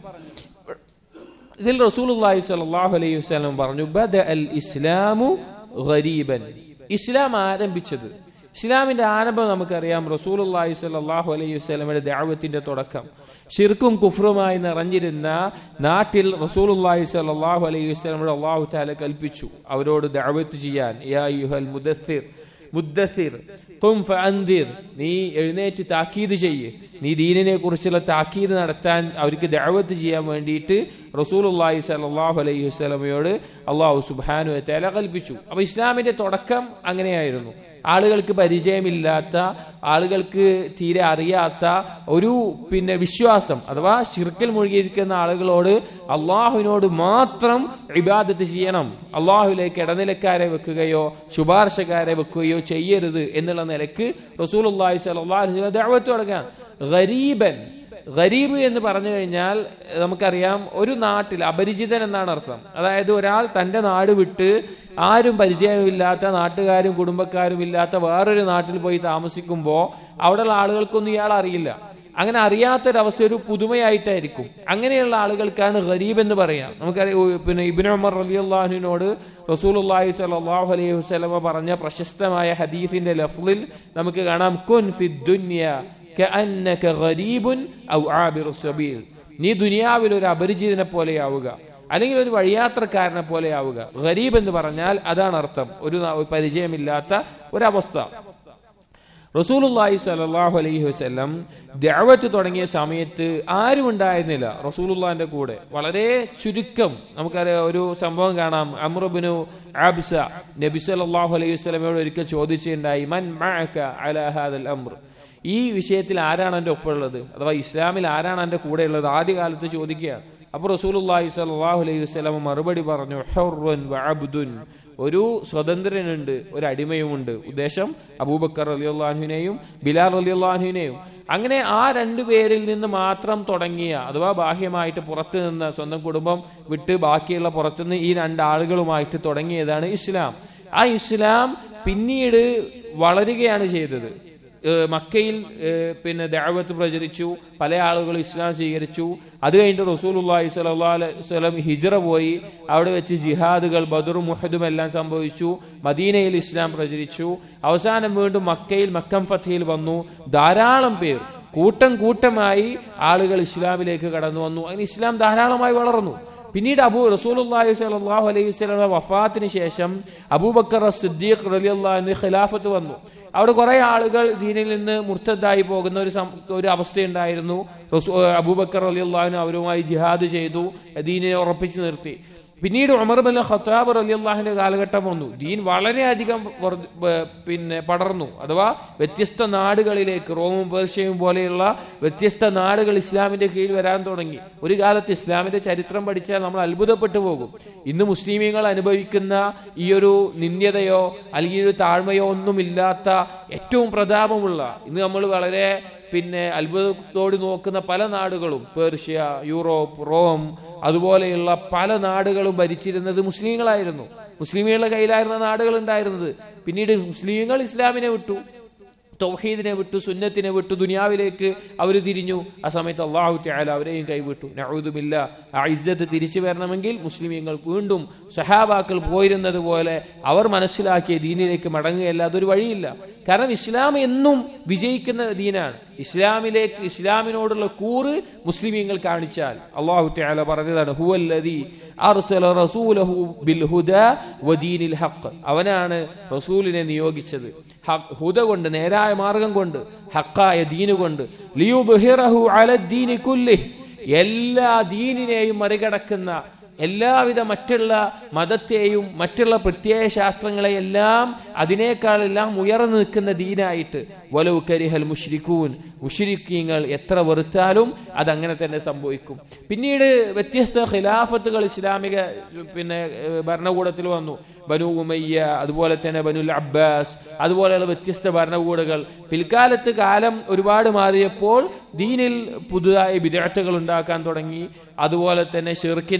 ഇതിൽ റസൂലുള്ളാഹി സ്വല്ലല്ലാഹു അലൈഹി വസല്ലം പറഞ്ഞു ബദ അൽ ഇസ്ലാമു ഗരീബൻ ഇസ്ലാം ആരംഭിച്ചത് ഇസ്ലാമിന്റെ ആരംഭം നമുക്കറിയാം റസൂലുള്ളാഹി സ്വല്ലല്ലാഹു അലൈഹി വസല്ലമയുടെ ദഅവത്തിന്റെ തുടക്കം ഷിർക്കും കുഫ്റുമായി നിറഞ്ഞിരുന്ന നാട്ടിൽ റസൂലുള്ളാഹി സ്വല്ലല്ലാഹു അലൈഹി വസല്ലമയുടെ അല്ലാഹു തആല കൽപ്പിച്ചു അവരോട് ദഅവത്ത് ചെയ്യാൻ യാ അയ്യുഹൽ മുദസ്സിർ മുദ്ദസിർ ഖും ഫഅൻദിർ നീ എഴുന്നേറ്റ് താക്കീത് ചെയ്യ് നീ ദീനിനെ കുറിച്ചുള്ള താക്കീത് നടത്താൻ അവർക്ക് ദഅവത്ത് ചെയ്യാൻ വേണ്ടിയിട്ട് റസൂലുള്ളാഹി സ്വല്ലല്ലാഹു അലൈഹി വസല്ലമയോട് അള്ളാഹു സുബ്ഹാനഹു വ തആല കൽപ്പിച്ചു അപ്പോൾ ഇസ്ലാമിന്റെ തുടക്കം അങ്ങനെയായിരുന്നു ആളുകൾക്ക് പരിചയമില്ലാത്ത ആളുകൾക്ക് തീരെ അറിയാത്ത ഒരു പിന്നെ വിശ്വാസം അഥവാ ശിർക്കിൽ മുഴുകിയിരിക്കുന്ന ആളുകളോട് അള്ളാഹുവിനോട് മാത്രം ഇബാദത്ത് ചെയ്യണം അള്ളാഹുലേക്ക് ഇടനിലക്കാരെ വെക്കുകയോ ശുപാർശക്കാരെ വെക്കുകയോ ചെയ്യരുത് എന്നുള്ള നിലക്ക് റസൂൽ അള്ളാഹി സ്വലാഹു ദഅവത്ത് തുടങ്ങാൻ ഗരീബൻ ഗരീബ് എന്ന് പറഞ്ഞു കഴിഞ്ഞാൽ നമുക്കറിയാം ഒരു നാട്ടിൽ അപരിചിതൻ എന്നാണ് അർത്ഥം അതായത് ഒരാൾ തന്റെ നാട് വിട്ട് ആരും പരിചയമില്ലാത്ത നാട്ടുകാരും കുടുംബക്കാരും ഇല്ലാത്ത വേറൊരു നാട്ടിൽ പോയി താമസിക്കുമ്പോൾ അവിടെയുള്ള ആളുകൾക്കൊന്നും ഇയാൾ അറിയില്ല അങ്ങനെ അറിയാത്തൊരവസ്ഥ ഒരു പുതുമയായിട്ടായിരിക്കും അങ്ങനെയുള്ള ആളുകൾക്കാണ് ഗരീബ് എന്ന് പറയാം നമുക്കറിയാം ഉ- പിന്നെ ഇബിൻ ഉമർ റലി അള്ളാഹുവിനോട് റസൂലുള്ളാഹി സ്വല്ലല്ലാഹു അലൈഹി വസല്ലമ പറഞ്ഞ പ്രശസ്തമായ ഹദീഫിന്റെ ലഫ്ലിൽ നമുക്ക് കാണാം കുൻ ഫി ദുനിയ കഅന്നക ഗരീബുൻ ഔ ആബിറു സബീൽ നീ ദുനിയാവിൽ ഒരു അപരിചിതനെ പോലെയാവുക അല്ലെങ്കിൽ ഒരു വഴിയാത്രക്കാരനെ പോലെയാവുക ഗരീബ് എന്ന് പറഞ്ഞാൽ അതാണ് അർത്ഥം ഒരു ന- ഒരു പരിചയമില്ലാത്ത ഒരവസ്ഥ റസൂലുള്ളാഹി സ്വല്ലല്ലാഹു അലൈഹി വസല്ലം ദഅവത്ത് തുടങ്ങിയ സമയത്ത് ആരും ഉണ്ടായിരുന്നില്ല റസൂലുള്ളാഹിന്റെ കൂടെ വളരെ ചുരുക്കം നമുക്കറിയാം ഒരു സംഭവം കാണാം അമ്രുബിനു ആബ്സ നബി സല്ലല്ലാഹു അലൈഹി വസല്ലമയോട് ഒരിക്കൽ ചോദിച്ചിട്ടുണ്ടായി മൻ മഅക അലാ ഹാദൽ അംർ ഈ വിഷയത്തിൽ ആരാണ് എന്റെ ഒപ്പമുള്ളത് അഥവാ ഇസ്ലാമിൽ ആരാണ് എന്റെ കൂടെ ഉള്ളത് ആദ്യകാലത്ത് ചോദിക്കുകയാണ് അപ്പൊ റസൂലുള്ളാഹി സ്വല്ലല്ലാഹു അലൈഹി വസല്ലം മറുപടി പറഞ്ഞു ഹുർറുൻ വഅബ്ദുൻ ഒരു സ്വതന്ത്രനുണ്ട് ഒരു അടിമയുമുണ്ട് ഉദ്ദേശം അബൂബക്കർ അലിയുള്ളാഹുവിനെയും ബിലാൽ അലിയുള്ളാഹുവിനെയും അങ്ങനെ ആ രണ്ടു പേരിൽ നിന്ന് മാത്രം തുടങ്ങിയ അഥവാ ബാഹ്യമായിട്ട് പുറത്തു നിന്ന് സ്വന്തം കുടുംബം വിട്ട് ബാക്കിയുള്ള പുറത്തുനിന്ന് ഈ രണ്ടാളുകളുമായിട്ട് തുടങ്ങിയതാണ് ഇസ്ലാം ആ ഇസ്ലാം പിന്നീട് വളരുകയാണ് ചെയ്തത് ഏഹ് മക്കയിൽ ഏഹ് പിന്നെ ദഅവത്ത് പ്രചരിച്ചു പല ആളുകളും ഇസ്ലാം സ്വീകരിച്ചു അത് കഴിഞ്ഞിട്ട് റസൂലുള്ളാഹി സ്വല്ലല്ലാഹു അലൈഹി വസല്ലം ഹിജ്റ പോയി അവിടെ വെച്ച് ജിഹാദുകൾ ബദറും മുഹദും എല്ലാം സംഭവിച്ചു മദീനയിൽ ഇസ്ലാം പ്രചരിച്ചു അവസാനം വീണ്ടും മക്കയിൽ മക്കം ഫത്തയിൽ വന്നു ധാരാളം പേർ കൂട്ടം കൂട്ടമായി ആളുകൾ ഇസ്ലാമിലേക്ക് കടന്നു വന്നു അങ്ങനെ ഇസ്ലാം ധാരാളമായി വളർന്നു പിന്നീട് അബൂ റസൂലുള്ളാഹി സ്വല്ലല്ലാഹു അലൈഹി വസല്ലമയുടെ വഫാത്തിന് ശേഷം അബൂബക്കർ സിദ്ദീഖ് റളിയല്ലാഹു ഖിലാഫത്ത് വന്നു അവിടെ കുറെ ആളുകൾ ദീനിൽ നിന്ന് മുർത്തദ്ദായി പോകുന്ന ഒരു സം- ഒരു അവസ്ഥയുണ്ടായിരുന്നു റസൂ അബൂബക്കർ റളിയല്ലാഹു അവരുമായി ജിഹാദ് ചെയ്തു ദീനിനെ ഉറപ്പിച്ചു നിർത്തി പിന്നീട് ഉമർ ബിൻ ഖത്താബ് റളിയല്ലാഹുവിന്റെ കാലഘട്ടം വന്നു ദീൻ വളരെയധികം വർദ്ധ- ബ- പിന്നെ പടർന്നു അഥവാ വ്യത്യസ്ത നാടുകളിലേക്ക് റോമും പേർഷ്യയും പോലെയുള്ള വ്യത്യസ്ത നാടുകൾ ഇസ്ലാമിന്റെ കീഴിൽ വരാൻ തുടങ്ങി ഒരു കാലത്ത് ഇസ്ലാമിന്റെ ചരിത്രം പഠിച്ചാൽ നമ്മൾ അത്ഭുതപ്പെട്ടു പോകും ഇന്ന് മുസ്ലിമീങ്ങൾ അനുഭവിക്കുന്ന ഈ ഒരു നിന്ദ്യതയോ അല്ലെങ്കിൽ ഒരു താഴ്മയോ ഒന്നുമില്ലാത്ത ഏറ്റവും പ്രതാപമുള്ള ഇന്ന് നമ്മൾ വളരെ പിന്നെ അത്ഭുതത്തോട് നോക്കുന്ന പല നാടുകളും പേർഷ്യ യൂറോപ്പ് റോം അതുപോലെയുള്ള പല നാടുകളും ഭരിച്ചിരുന്നത് മുസ്ലിങ്ങളായിരുന്നു മുസ്ലിമുകളുടെ കയ്യിലായിരുന്ന നാടുകൾ ഉണ്ടായിരുന്നത് പിന്നീട് മുസ്ലിങ്ങൾ ഇസ്ലാമിനെ വിട്ടു തൗഹീദിനെ വിട്ടു സുന്നത്തിനെ വിട്ടു ദുനിയാവിലേക്ക് അവർ തിരിഞ്ഞു ആ സമയത്ത് അള്ളാഹു തആല അവരെയും കൈവിട്ടു നഊദുമില്ല ആ ഇജ്ജത്ത് തിരിച്ചു വരണമെങ്കിൽ മുസ്ലിമീങ്ങൾ വീണ്ടും സഹാബാക്കൾ പോയിരുന്നത് പോലെ അവർ മനസ്സിലാക്കിയ ദീനിലേക്ക് മടങ്ങുകയല്ല അതൊരു വഴിയില്ല കാരണം ഇസ്ലാം എന്നും വിജയിക്കുന്ന ദീനാണ് ഇസ്ലാമിലേക്ക് ഇസ്ലാമിനോടുള്ള കൂറ് മുസ്ലിമീങ്ങൾ കാണിച്ചാൽ അള്ളാഹു തആല പറഞ്ഞതാണ് ഹുവല്ലദീ അർസല റസൂലഹു ബിൽ ഹുദാ വദീനിൽ ഹഖ് അവനാണ് റസൂലിനെ നിയോഗിച്ചത് ഹ- ഹുദ കൊണ്ട് നേരായ മാർഗം കൊണ്ട് ഹക്കായ ദീന് കൊണ്ട് ലിയുബ്ഹിറഹു അലദ്ദീനി കുല്ലിഹ് എല്ലാ ദീനിനെയും മറികടക്കുന്ന എല്ലാവിധ മറ്റുള്ള മതത്തെയും മറ്റുള്ള പ്രത്യയ ശാസ്ത്രങ്ങളെയെല്ലാം അതിനേക്കാളെല്ലാം ഉയർന്നു നിൽക്കുന്ന ദീനായിട്ട് വലവ് കരിഹൽ മുഷ്രിഖൂൻ മുഷ്രിഖീങ്ങൾ എത്ര വെറുത്താലും അതങ്ങനെ തന്നെ സംഭവിക്കും പിന്നീട് വ്യത്യസ്ത ഖിലാഫത്തുകൾ ഇസ്ലാമിക പിന്നെ ഏഹ്, ഭരണകൂടത്തിൽ വന്നു ബനു ഉമയ്യ അതുപോലെ തന്നെ ബനുൽ അബ്ബാസ് അതുപോലെയുള്ള വ്യത്യസ്ത ഭരണകൂടങ്ങൾ പിൽക്കാലത്ത് കാലം ഒരുപാട് മാറിയപ്പോൾ ദീനിൽ പുതുതായി വിദഗ്ധകൾ ഉണ്ടാക്കാൻ തുടങ്ങി അതുപോലെ തന്നെ ഷിർക്കിന്റെ അംശങ്ങൾ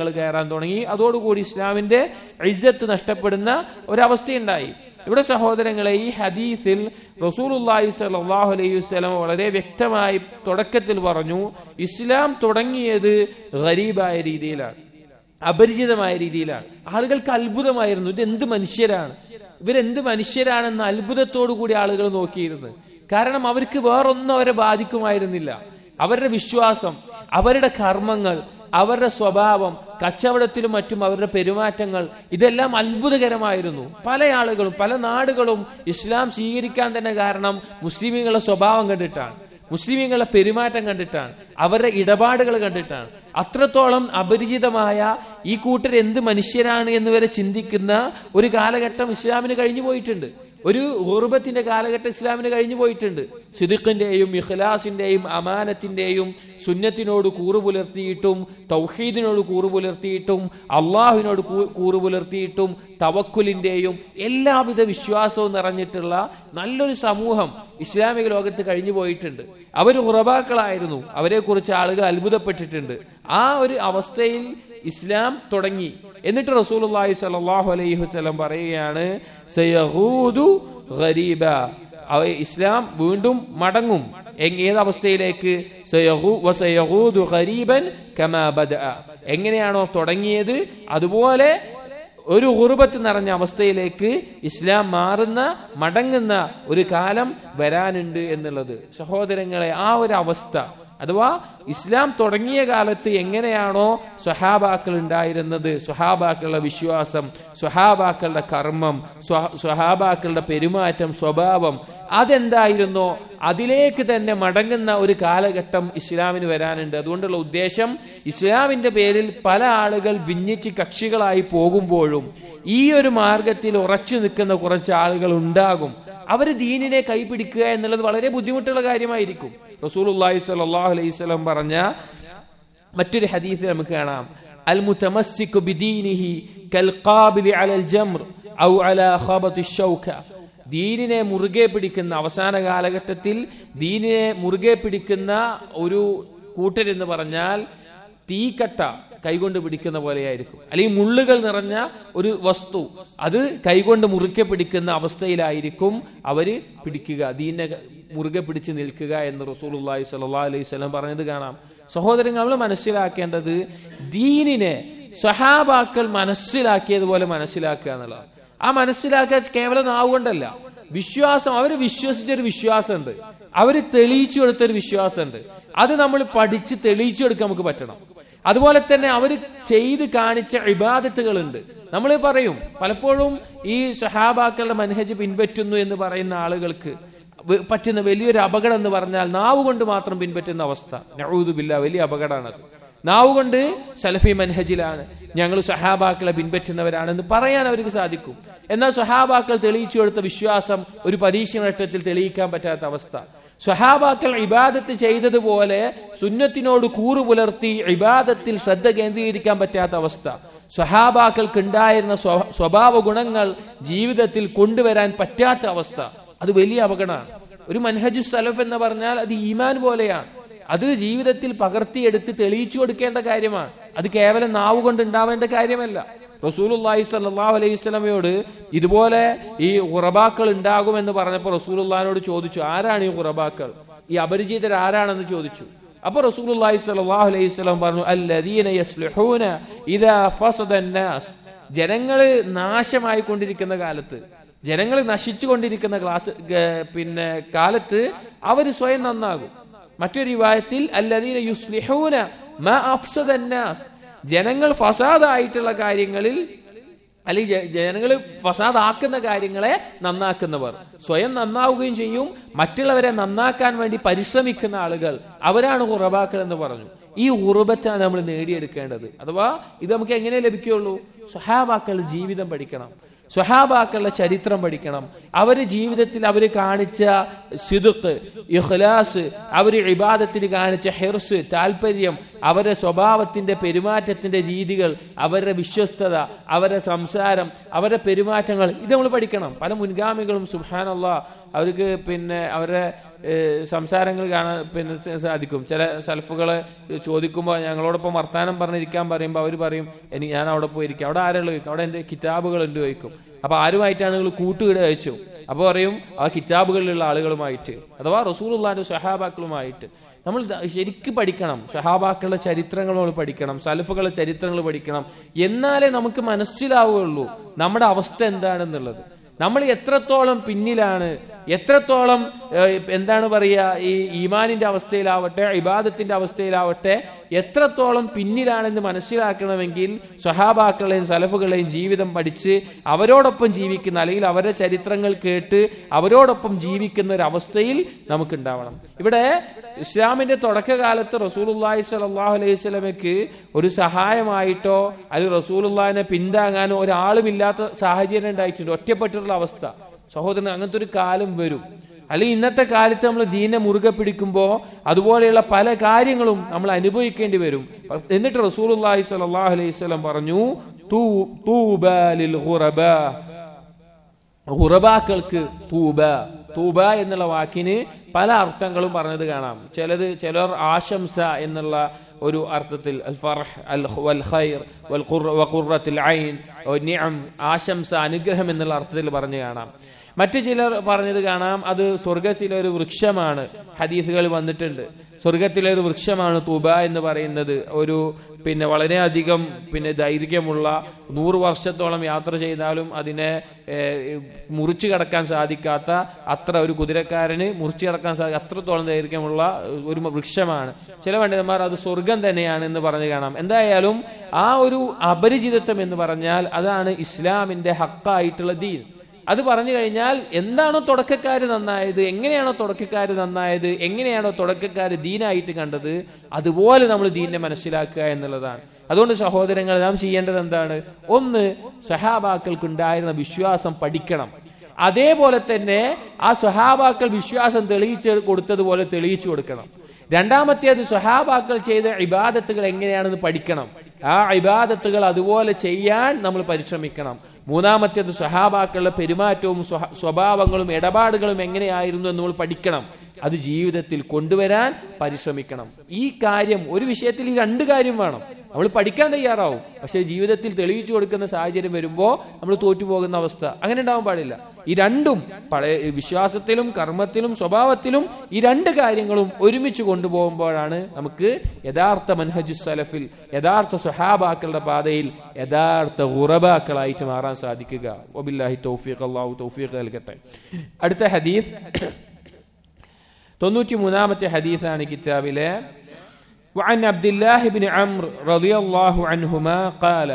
തർക്കങ്ങൾ കയറാൻ തുടങ്ങി അതോടുകൂടി ഇസ്ലാമിന്റെ ഇജ്ജത്ത് നഷ്ടപ്പെടുന്ന ഒരവസ്ഥയുണ്ടായി ഇവിടെ സഹോദരങ്ങളെ ഈ ഹദീസിൽ റസൂലുല്ലാഹി സ്വല്ലല്ലാഹു അലൈഹി വസല്ലം വളരെ വ്യക്തമായി തുടക്കത്തിൽ പറഞ്ഞു ഇസ്ലാം തുടങ്ങിയത് ഗരീബായ രീതിയിലാണ് അപരിചിതമായ രീതിയിലാണ് ആളുകൾക്ക് അത്ഭുതമായിരുന്നു ഇത് എന്ത് മനുഷ്യരാണ് ഇവരെന്ത് മനുഷ്യരാണെന്ന് അത്ഭുതത്തോടു കൂടി ആളുകൾ നോക്കിയിരുന്നു കാരണം അവർക്ക് വേറൊന്നും അവരെ ബാധിക്കുമായിരുന്നില്ല അവരുടെ വിശ്വാസം അവരുടെ കർമ്മങ്ങൾ അവരുടെ സ്വഭാവം കച്ചവടത്തിലും മറ്റും അവരുടെ പെരുമാറ്റങ്ങൾ ഇതെല്ലാം അത്ഭുതകരമായിരുന്നു പല ആളുകളും പല നാടുകളും ഇസ്ലാം സ്വീകരിക്കാൻ തന്നെ കാരണം മുസ്ലിമീങ്ങളുടെ സ്വഭാവം കണ്ടിട്ടാണ് മുസ്ലിമീങ്ങളുടെ പെരുമാറ്റം കണ്ടിട്ടാണ് അവരുടെ ഇടപാടുകൾ കണ്ടിട്ടാണ് അത്രത്തോളം അപരിചിതമായ ഈ കൂട്ടർ എന്ത് മനുഷ്യരാണ് എന്ന് വരെ ചിന്തിക്കുന്ന ഒരു കാലഘട്ടം ഇസ്ലാമിന് കഴിഞ്ഞു പോയിട്ടുണ്ട് ഒരു ഉറുബത്തിന്റെ കാലഘട്ടം ഇസ്ലാമിന് കഴിഞ്ഞു പോയിട്ടുണ്ട് സിദിഖിന്റെയും ഇഖ്ലാസിന്റെയും അമാനത്തിന്റെയും സുന്നത്തിനോട് കൂറു പുലർത്തിയിട്ടും തൗഹീദിനോട് കൂറു പുലർത്തിയിട്ടും അള്ളാഹുവിനോട് കൂറു പുലർത്തിയിട്ടും തവക്കുലിന്റെയും എല്ലാവിധ വിശ്വാസവും നിറഞ്ഞിട്ടുള്ള നല്ലൊരു സമൂഹം ഇസ്ലാമിക ലോകത്ത് കഴിഞ്ഞു പോയിട്ടുണ്ട് അവർ ഉറബാക്കളായിരുന്നു അവരെ കുറിച്ച് ആളുകൾ അത്ഭുതപ്പെട്ടിട്ടുണ്ട് ആ ഒരു അവസ്ഥയിൽ ഇസ്ലാം തുടങ്ങി എന്നിട്ട് റസൂലുള്ളാഹി സ്വല്ലല്ലാഹു അലൈഹി വസല്ലം പറയുകയാണ് സയഹൂദു ഗരീബ ഇസ്ലാം വീണ്ടും മടങ്ങും ഏത് അവസ്ഥയിലേക്ക് സയഹൂദു ഗരീബൻ കമാ ബദഅ എങ്ങനെയാണോ തുടങ്ങിയത് അതുപോലെ ഒരു ഉറുബത്ത് നിറഞ്ഞ അവസ്ഥയിലേക്ക് ഇസ്ലാം മാറുന്ന മടങ്ങുന്ന ഒരു കാലം വരാനുണ്ട് എന്നുള്ളത് സഹോദരങ്ങളെ ആ ഒരു അവസ്ഥ അഥവാ ഇസ്ലാം തുടങ്ങിയ കാലത്ത് എങ്ങനെയാണോ സ്വഹാബാക്കൾ ഉണ്ടായിരുന്നത് സ്വഹാബാക്കളുടെ വിശ്വാസം സ്വഹാബാക്കളുടെ കർമ്മം സ്വഹാബാക്കളുടെ പെരുമാറ്റം സ്വഭാവം അതെന്തായിരുന്നോ അതിലേക്ക് തന്നെ മടങ്ങുന്ന ഒരു കാലഘട്ടം ഇസ്ലാമിന് വരാനുണ്ട് അതുകൊണ്ടുള്ള ഉദ്ദേശം ഇസ്ലാമിന്റെ പേരിൽ പല ആളുകൾ ഭിന്നിച്ച് കക്ഷികളായി പോകുമ്പോഴും ഈ ഒരു മാർഗത്തിൽ ഉറച്ചു നിൽക്കുന്ന കുറച്ച് ആളുകൾ ഉണ്ടാകും അവർ ദീനിനെ കൈപിടിക്കുക എന്നുള്ളത് വളരെ ബുദ്ധിമുട്ടുള്ള കാര്യമായിരിക്കും റസൂലുള്ളാഹി സ്വല്ലല്ലാഹു അലൈഹി വസല്ലം പറഞ്ഞ മറ്റൊരു ഹദീസിൽ നമുക്ക് കാണാം അൽ മുതമസ്സികു ബിദീനിഹി കൽ ഖാബിലി അലൽ ജംർ ഔ അലാ ഖബത്തി ഷൗക ദീനിനെ മുറുകെ പിടിക്കുന്ന അവസാന കാലഘട്ടത്തിൽ ദീനിനെ മുറുകെ പിടിക്കുന്ന ഒരു കൂട്ടരെന്ന് പറഞ്ഞാൽ തീക്കട്ട കൈകൊണ്ട് പിടിക്കുന്ന പോലെയായിരിക്കും അല്ലെങ്കിൽ മുള്ളുകൾ നിറഞ്ഞ ഒരു വസ്തു അത് കൈകൊണ്ട് മുറുക്കെ പിടിക്കുന്ന അവസ്ഥയിലായിരിക്കും അവര് പിടിക്കുക ദീനെ മുറുകെ പിടിച്ച് നിൽക്കുക എന്ന് റസൂലുള്ളാഹി സ്വല്ലല്ലാഹു അലൈഹി വസല്ലം പറഞ്ഞത് കാണാം സഹോദരങ്ങൾ നമ്മൾ മനസ്സിലാക്കേണ്ടത് ദീനിനെ സഹാബാക്കൾ മനസ്സിലാക്കിയതുപോലെ മനസ്സിലാക്കുക എന്നുള്ളതാണ് ആ മനസ്സിലാക്കുക കേവലം നാവുകൊണ്ടല്ല വിശ്വാസം അവര് വിശ്വസിച്ചൊരു വിശ്വാസമുണ്ട് അവര് തെളിയിച്ചു കൊടുത്തൊരു വിശ്വാസമുണ്ട് അത് നമ്മൾ പഠിച്ച് തെളിയിച്ചു കൊടുക്കാൻ നമുക്ക് പറ്റണം അതുപോലെ തന്നെ അവർ ചെയ്ത് കാണിച്ച ഇബാദത്തുകളുണ്ട് നമ്മൾ പറയും പലപ്പോഴും ഈ സഹാബാക്കളുടെ മനഹജ് പിൻപറ്റുന്നു എന്ന് പറയുന്ന ആളുകൾക്ക് പറ്റുന്ന വലിയൊരു അപകടം എന്ന് പറഞ്ഞാൽ നാവ് കൊണ്ട് മാത്രം പിൻപറ്റുന്ന അവസ്ഥ നഴൂതുബില്ല വലിയ അപകടമാണത് നാവ് കൊണ്ട് സലഫി മൻഹജിലാണ് ഞങ്ങൾ സഹാബാക്കളെ പിൻപറ്റുന്നവരാണെന്ന് പറയാൻ അവർക്ക് സാധിക്കും എന്നാൽ സഹാബാക്കൾ തെളിയിച്ചു കൊടുത്ത വിശ്വാസം ഒരു പരീക്ഷണഘട്ടത്തിൽ തെളിയിക്കാൻ പറ്റാത്ത അവസ്ഥ സ്വഹാബാക്കൾ ഇബാദത്ത് ചെയ്തതുപോലെ സുന്നത്തിനോട് കൂറു പുലർത്തി ഇബാദത്തിൽ ശ്രദ്ധ കേന്ദ്രീകരിക്കാൻ പറ്റാത്ത അവസ്ഥ സ്വഹാബാക്കൾക്ക് ഉണ്ടായിരുന്ന സ്വഭാവ ഗുണങ്ങൾ ജീവിതത്തിൽ കൊണ്ടുവരാൻ പറ്റാത്ത അവസ്ഥ അത് വലിയ അപകടമാണ് ഒരു മൻഹജു സലഫ് എന്ന് പറഞ്ഞാൽ അത് ഈമാൻ പോലെയാണ് അത് ജീവിതത്തിൽ പകർത്തിയെടുത്ത് തെളിയിച്ചു കൊടുക്കേണ്ട കാര്യമാണ് അത് കേവലം നാവ് കൊണ്ട് ഉണ്ടാവേണ്ട കാര്യമല്ല റസൂലുല്ലാഹി സല്ലാഹു അലൈഹി സ്വലമയോട് ഇതുപോലെ ഈ ഉറബാക്കൾ ഉണ്ടാകുമെന്ന് പറഞ്ഞപ്പോൾ റസൂലുല്ലാഹിനോട് ചോദിച്ചു ആരാണ് ഈ ഉറബാക്കൾ ഈ അപരിചിതർ ആരാണെന്ന് ചോദിച്ചു അപ്പൊ റസൂലുല്ലാഹി സ്വല്ലല്ലാഹു അലൈഹി വസല്ലം പറഞ്ഞു അല്ലദീന യസ്ലുഹൂന ഇദാ ഫസദ നാസ് ജനങ്ങള് നാശമായി കൊണ്ടിരിക്കുന്ന കാലത്ത് ജനങ്ങൾ നശിച്ചുകൊണ്ടിരിക്കുന്ന ക്ലാസ് പിന്നെ കാലത്ത് അവർ സ്വയം നന്നാകും മറ്റൊരു വിവാഹത്തിൽ അല്ലദീന യുസ്ലിഹൂന മാ അഫ്സദ നാസ് ജനങ്ങൾ ഫസാദായിട്ടുള്ള കാര്യങ്ങളിൽ അല്ലെങ്കിൽ ജനങ്ങൾ ഫസാദാക്കുന്ന കാര്യങ്ങളെ നന്നാക്കുന്നവർ സ്വയം നന്നാവുകയും ചെയ്യും മറ്റുള്ളവരെ നന്നാക്കാൻ വേണ്ടി പരിശ്രമിക്കുന്ന ആളുകൾ അവരാണ് ഉറബാക്കൾ എന്ന് പറഞ്ഞു ഈ ഉറുബറ്റാണ് നമ്മൾ നേടിയെടുക്കേണ്ടത് അഥവാ ഇത് നമുക്ക് എങ്ങനെ ലഭിക്കുകയുള്ളൂ സ്വഹാബാക്കളുടെ ജീവിതം പഠിക്കണം സ്വഹാബാക്കളുടെ ചരിത്രം പഠിക്കണം അവര് ജീവിതത്തിൽ അവർ കാണിച്ച സിദുക്ക് ഇഖ്ലാസ് അവർ ഇബാദത്തിന് കാണിച്ച ഹെർസ് താല്പര്യം അവരുടെ സ്വഭാവത്തിന്റെ പെരുമാറ്റത്തിന്റെ രീതികൾ അവരുടെ വിശ്വസ്തത അവരുടെ സംസാരം അവരുടെ പെരുമാറ്റങ്ങൾ ഇത് നമ്മൾ പഠിക്കണം പല മുൻഗാമികളും സുഹാനല്ല അവർക്ക് പിന്നെ അവരുടെ ഏഹ്, സംസാരങ്ങൾ കാണാൻ പിന്നെ സ- സാധിക്കും ചില സൽഫുകളെ ചോദിക്കുമ്പോൾ ഞങ്ങളോടൊപ്പം വർത്താനം പറഞ്ഞിരിക്കാൻ പറയുമ്പോൾ അവർ പറയും എനിക്ക് ഞാൻ അവിടെ പോയിരിക്കും അവിടെ ആരുള്ള ചോദിക്കും അവിടെ എൻ്റെ കിതാബുകൾ ഉണ്ട് ചോദിക്കും അപ്പൊ ആരുമായിട്ടാണ് നിങ്ങൾ കൂട്ടുകിട അയച്ചു അപ്പൊ പറയും ആ കിതാബുകളിലുള്ള ആളുകളുമായിട്ട് അഥവാ റസൂലുള്ളാന്റെ സഹാബാക്കളുമായിട്ട് നമ്മൾ ദ- ശരിക്ക് പഠിക്കണം സഹാബാക്കളുടെ ചരിത്രങ്ങൾ നമ്മൾ പഠിക്കണം സലഫുകളുടെ ചരിത്രങ്ങൾ പഠിക്കണം എന്നാലേ നമുക്ക് മനസ്സിലാവുകയുള്ളൂ നമ്മുടെ അവസ്ഥ എന്താണെന്നുള്ളത് നമ്മൾ എത്രത്തോളം പിന്നിലാണ് എത്രത്തോളം ഏഹ്, എന്താണ് പറയുക ഈ ഈമാനിന്റെ അവസ്ഥയിലാവട്ടെ ഇബാദത്തിന്റെ അവസ്ഥയിലാവട്ടെ എത്രത്തോളം പിന്നിലാണെന്ന് മനസ്സിലാക്കണമെങ്കിൽ സ്വഹാബാക്കളെയും സലഫുകളെയും ജീവിതം പഠിച്ച് അവരോടൊപ്പം ജീവിക്കുന്ന അല്ലെങ്കിൽ അവരുടെ ചരിത്രങ്ങൾ കേട്ട് അവരോടൊപ്പം ജീവിക്കുന്ന ഒരു അവസ്ഥയിൽ നമുക്കുണ്ടാവണം ഇവിടെ ഇസ്ലാമിന്റെ തുടക്കകാലത്ത് റസൂലുള്ളാഹി സ്വല്ലല്ലാഹു അലൈഹി സ്വലമയ്ക്ക് ഒരു സഹായമായിട്ടോ അല്ലെങ്കിൽ റസൂലുള്ളാഹിനെ പിന്താങ്ങാനോ ഒരാളുമില്ലാത്ത സാഹചര്യം ഉണ്ടായിട്ടുണ്ട് ഒറ്റപ്പെട്ടിട്ടുള്ള അവസ്ഥ സഹോദരൻ അങ്ങനത്തെ ഒരു കാലം വരും അല്ലെങ്കിൽ ഇന്നത്തെ കാലത്ത് നമ്മൾ ദീനെ മുറുകെ പിടിക്കുമ്പോൾ അതുപോലെയുള്ള പല കാര്യങ്ങളും നമ്മൾ അനുഭവിക്കേണ്ടി വരും എന്നിട്ട് റസൂലുള്ളാഹി സ്വല്ലല്ലാഹു അലൈഹി വസല്ലം പറഞ്ഞു തൂ തൂബാ ലിൽ ഖുറബാ ഹുറബാക്കൾക്ക് തൂബ തൂബ എന്നുള്ള വാക്കിന് പല അർത്ഥങ്ങളും പറഞ്ഞത് കാണാം ചിലത് ചിലർ ആശംസ എന്നുള്ള ഒരു അർത്ഥത്തിൽ അൽ ഫർഹ് അൽ വൽ ഖൈർ വൽ ഖുർ വഖുറത്തുൽ ഐൻ നിഅം ആശംസ അനുഗ്രഹം എന്നുള്ള അർത്ഥത്തിൽ പറഞ്ഞു കാണാം മറ്റു ചിലർ പറഞ്ഞത് കാണാം അത് സ്വർഗത്തിലെ ഒരു വൃക്ഷമാണ് ഹദീസുകൾ വന്നിട്ടുണ്ട് സ്വർഗത്തിലെ ഒരു വൃക്ഷമാണ് തൂബ എന്ന് പറയുന്നത് ഒരു പിന്നെ വളരെയധികം പിന്നെ ദൈർഘ്യമുള്ള നൂറ് വർഷത്തോളം യാത്ര ചെയ്താലും അതിനെ ഏഹ്, മുറിച്ചു കടക്കാൻ സാധിക്കാത്ത അത്ര ഒരു കുതിരക്കാരന് മുറിച്ചു കടക്കാൻ സാധിക്കും അത്രത്തോളം ദൈർഘ്യമുള്ള ഒരു വൃക്ഷമാണ് ചില പണ്ഡിതന്മാർ അത് സ്വർഗം തന്നെയാണ് എന്ന് പറഞ്ഞു കാണാം എന്തായാലും ആ ഒരു അപരിചിതത്വം എന്ന് പറഞ്ഞാൽ അതാണ് ഇസ്ലാമിന്റെ ഹക്കായിട്ടുള്ള ദീൻ അത് പറഞ്ഞു കഴിഞ്ഞാൽ എന്താണോ തുടക്കക്കാർ നന്നായത് എങ്ങനെയാണോ തുടക്കക്കാർ നന്നായത് എങ്ങനെയാണോ തുടക്കക്കാർ ദീനായിട്ട് കണ്ടത് അതുപോലെ നമ്മൾ ദീനിനെ മനസ്സിലാക്കുക എന്നുള്ളതാണ് അതുകൊണ്ട് സഹോദരങ്ങൾ നാം ചെയ്യേണ്ടത് എന്താണ് ഒന്ന് സഹാബാക്കൾക്കുണ്ടായിരുന്ന വിശ്വാസം പഠിക്കണം അതേപോലെ തന്നെ ആ സ്വഹാബാക്കൾ വിശ്വാസം തെളിയിച്ച് കൊടുത്തതുപോലെ തെളിയിച്ചു കൊടുക്കണം രണ്ടാമത്തേത് സ്വഹാബാക്കൾ ചെയ്ത ഇബാദത്തുകൾ എങ്ങനെയാണെന്ന് പഠിക്കണം ആ ഇബാദത്തുകൾ അതുപോലെ ചെയ്യാൻ നമ്മൾ പരിശ്രമിക്കണം മൂന്നാമത്തേത് സ്വഹാബാക്കളുടെ പെരുമാറ്റവും സ്വഹ- സ്വഭാവങ്ങളും ഇടപാടുകളും എങ്ങനെയായിരുന്നു എന്ന് നമ്മൾ പഠിക്കണം അത് ജീവിതത്തിൽ കൊണ്ടുവരാൻ പരിശ്രമിക്കണം ഈ കാര്യം ഒരു വിഷയത്തിൽ ഈ രണ്ട് കാര്യം വേണം നമ്മൾ പഠിക്കാൻ തയ്യാറാവും പക്ഷെ ജീവിതത്തിൽ തെളിയിച്ചു കൊടുക്കുന്ന സാഹചര്യം വരുമ്പോൾ നമ്മൾ തോറ്റുപോകുന്ന അവസ്ഥ അങ്ങനെ ഉണ്ടാവാൻ പാടില്ല ഈ രണ്ടും പഴയ വിശ്വാസത്തിലും കർമ്മത്തിലും സ്വഭാവത്തിലും ഈ രണ്ട് കാര്യങ്ങളും ഒരുമിച്ച് കൊണ്ടുപോകുമ്പോഴാണ് നമുക്ക് യഥാർത്ഥ മൻഹജു സലഫിൽ യഥാർത്ഥ സ്വഹാബാക്കളുടെ പാതയിൽ യഥാർത്ഥ ഉറബാക്കളായിട്ട് മാറാൻ സാധിക്കുക ഒബില്ലാഹി തൗഫീഖ് അള്ളാഹു തൗഫീഖ് നൽകട്ടെ അടുത്ത ഹദീഫ് തൊണ്ണൂറ്റി മൂന്നാമത്തെ ഹദീസാണ് ഈ കിതാബിലെ وعن عبد الله بن عمرو رضي الله عنهما قال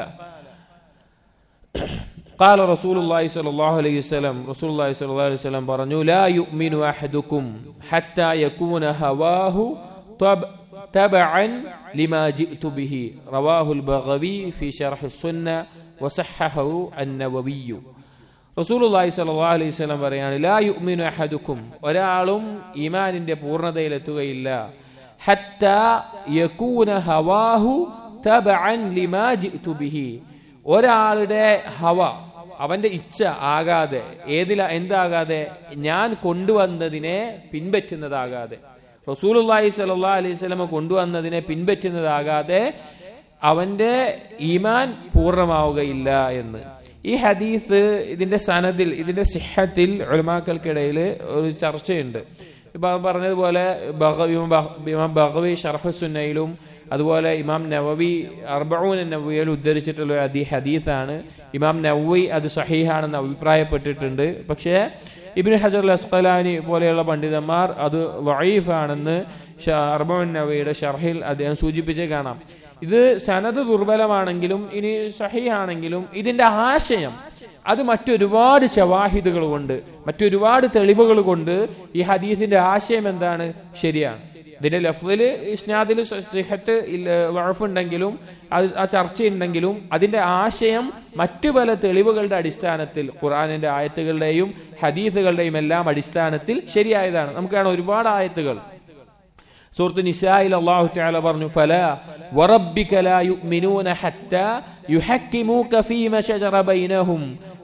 قال رسول الله صلى الله عليه وسلم رسول الله صلى الله عليه وسلم പറഞ്ഞു لا يؤمن أحدكم حتى يكون هواه طب تبعا لما جئت به رواه البغوي في شرح السنة وصححه النووي റസൂലുള്ളാഹി സ്വല്ലല്ലാഹു അലൈഹി വസല്ലം പറയാണ് ലാ യുഅ്മിനു അഹദുക്കും ഒരാളും ഈമാനിന്റെ പൂർണ്ണതയിലെത്തുകയില്ല ഹത്താ യകൂന ഹവാഹു തബഅൻ ലിമാ ജിഅ്തു ബിഹി ഒരാളുടെ ഹവ അവന്റെ ഇച്ഛ ആകാതെ ഏതില എന്താകാതെ ഞാൻ കൊണ്ടുവന്നതിനെ പിൻപറ്റുന്നതാകാതെ റസൂലുള്ളാഹി സ്വല്ലല്ലാഹു അലൈഹി വസല്ലം കൊണ്ടുവന്നതിനെ പിൻപറ്റുന്നതാകാതെ അവന്റെ ഈമാൻ പൂർണ്ണമാവുകയില്ല എന്ന് ഈ ഹദീസ് ഇതിന്റെ സനദിൽ ഇതിന്റെ സിഹത്തിൽ ഉലമാക്കൾക്കിടയിൽ ഒരു ചർച്ചയുണ്ട് ഇപ്പൊ പറഞ്ഞതുപോലെ ബഗവി- ഇമാം ബഹ- ഇമാം ബഗവി ഷർഹുസുന്നയിലും അതുപോലെ ഇമാം നവവി അർബഊൻ നവവിയിൽ ഉദ്ധരിച്ചിട്ടുള്ള ഒരു അതി ഹദീസാണ് ഇമാം നവവി അത് സഹീഹാണെന്ന് അഭിപ്രായപ്പെട്ടിട്ടുണ്ട് പക്ഷേ ഇബിൻ ഹജർ അൽ അസ്കലാനി പോലെയുള്ള പണ്ഡിതന്മാർ അത് വഴീഫാണെന്ന് അർബഊൻ നവവിയുടെ ഷർഹിൽ അദ്ദേഹം സൂചിപ്പിച്ച് കാണാം ഇത് സനത് ദുർബലമാണെങ്കിലും ഇനി സഹിയാണെങ്കിലും ഇതിന്റെ ആശയം അത് മറ്റൊരുപാട് ശവാഹിദുകൾ കൊണ്ട് മറ്റൊരുപാട് തെളിവുകൾ കൊണ്ട് ഈ ഹദീസിന്റെ ആശയം എന്താണ് ശരിയാണ് ഇതിന്റെ ലഫ്ലില് ഇസ്നാദിൽ സിഹത്ത് വഴഫുണ്ടെങ്കിലും അത് ആ ചർച്ചയുണ്ടെങ്കിലും അതിന്റെ ആശയം മറ്റു പല തെളിവുകളുടെ അടിസ്ഥാനത്തിൽ ഖുറാനിന്റെ ആയത്തുകളുടെയും ഹദീസുകളുടെയും എല്ലാം അടിസ്ഥാനത്തിൽ ശരിയായതാണ് നമുക്ക് കാണാം ഒരുപാട് ആയത്തുകൾ സൂറത്ത് നിസായിൽ അള്ളാഹു തആല പറഞ്ഞു ഫലാ വറബ്ബിക ലാ യുഅ്മിനൂന ഹത്താ യുഹക്കിമൂക ഫീമ ശജറ ബൈനഹും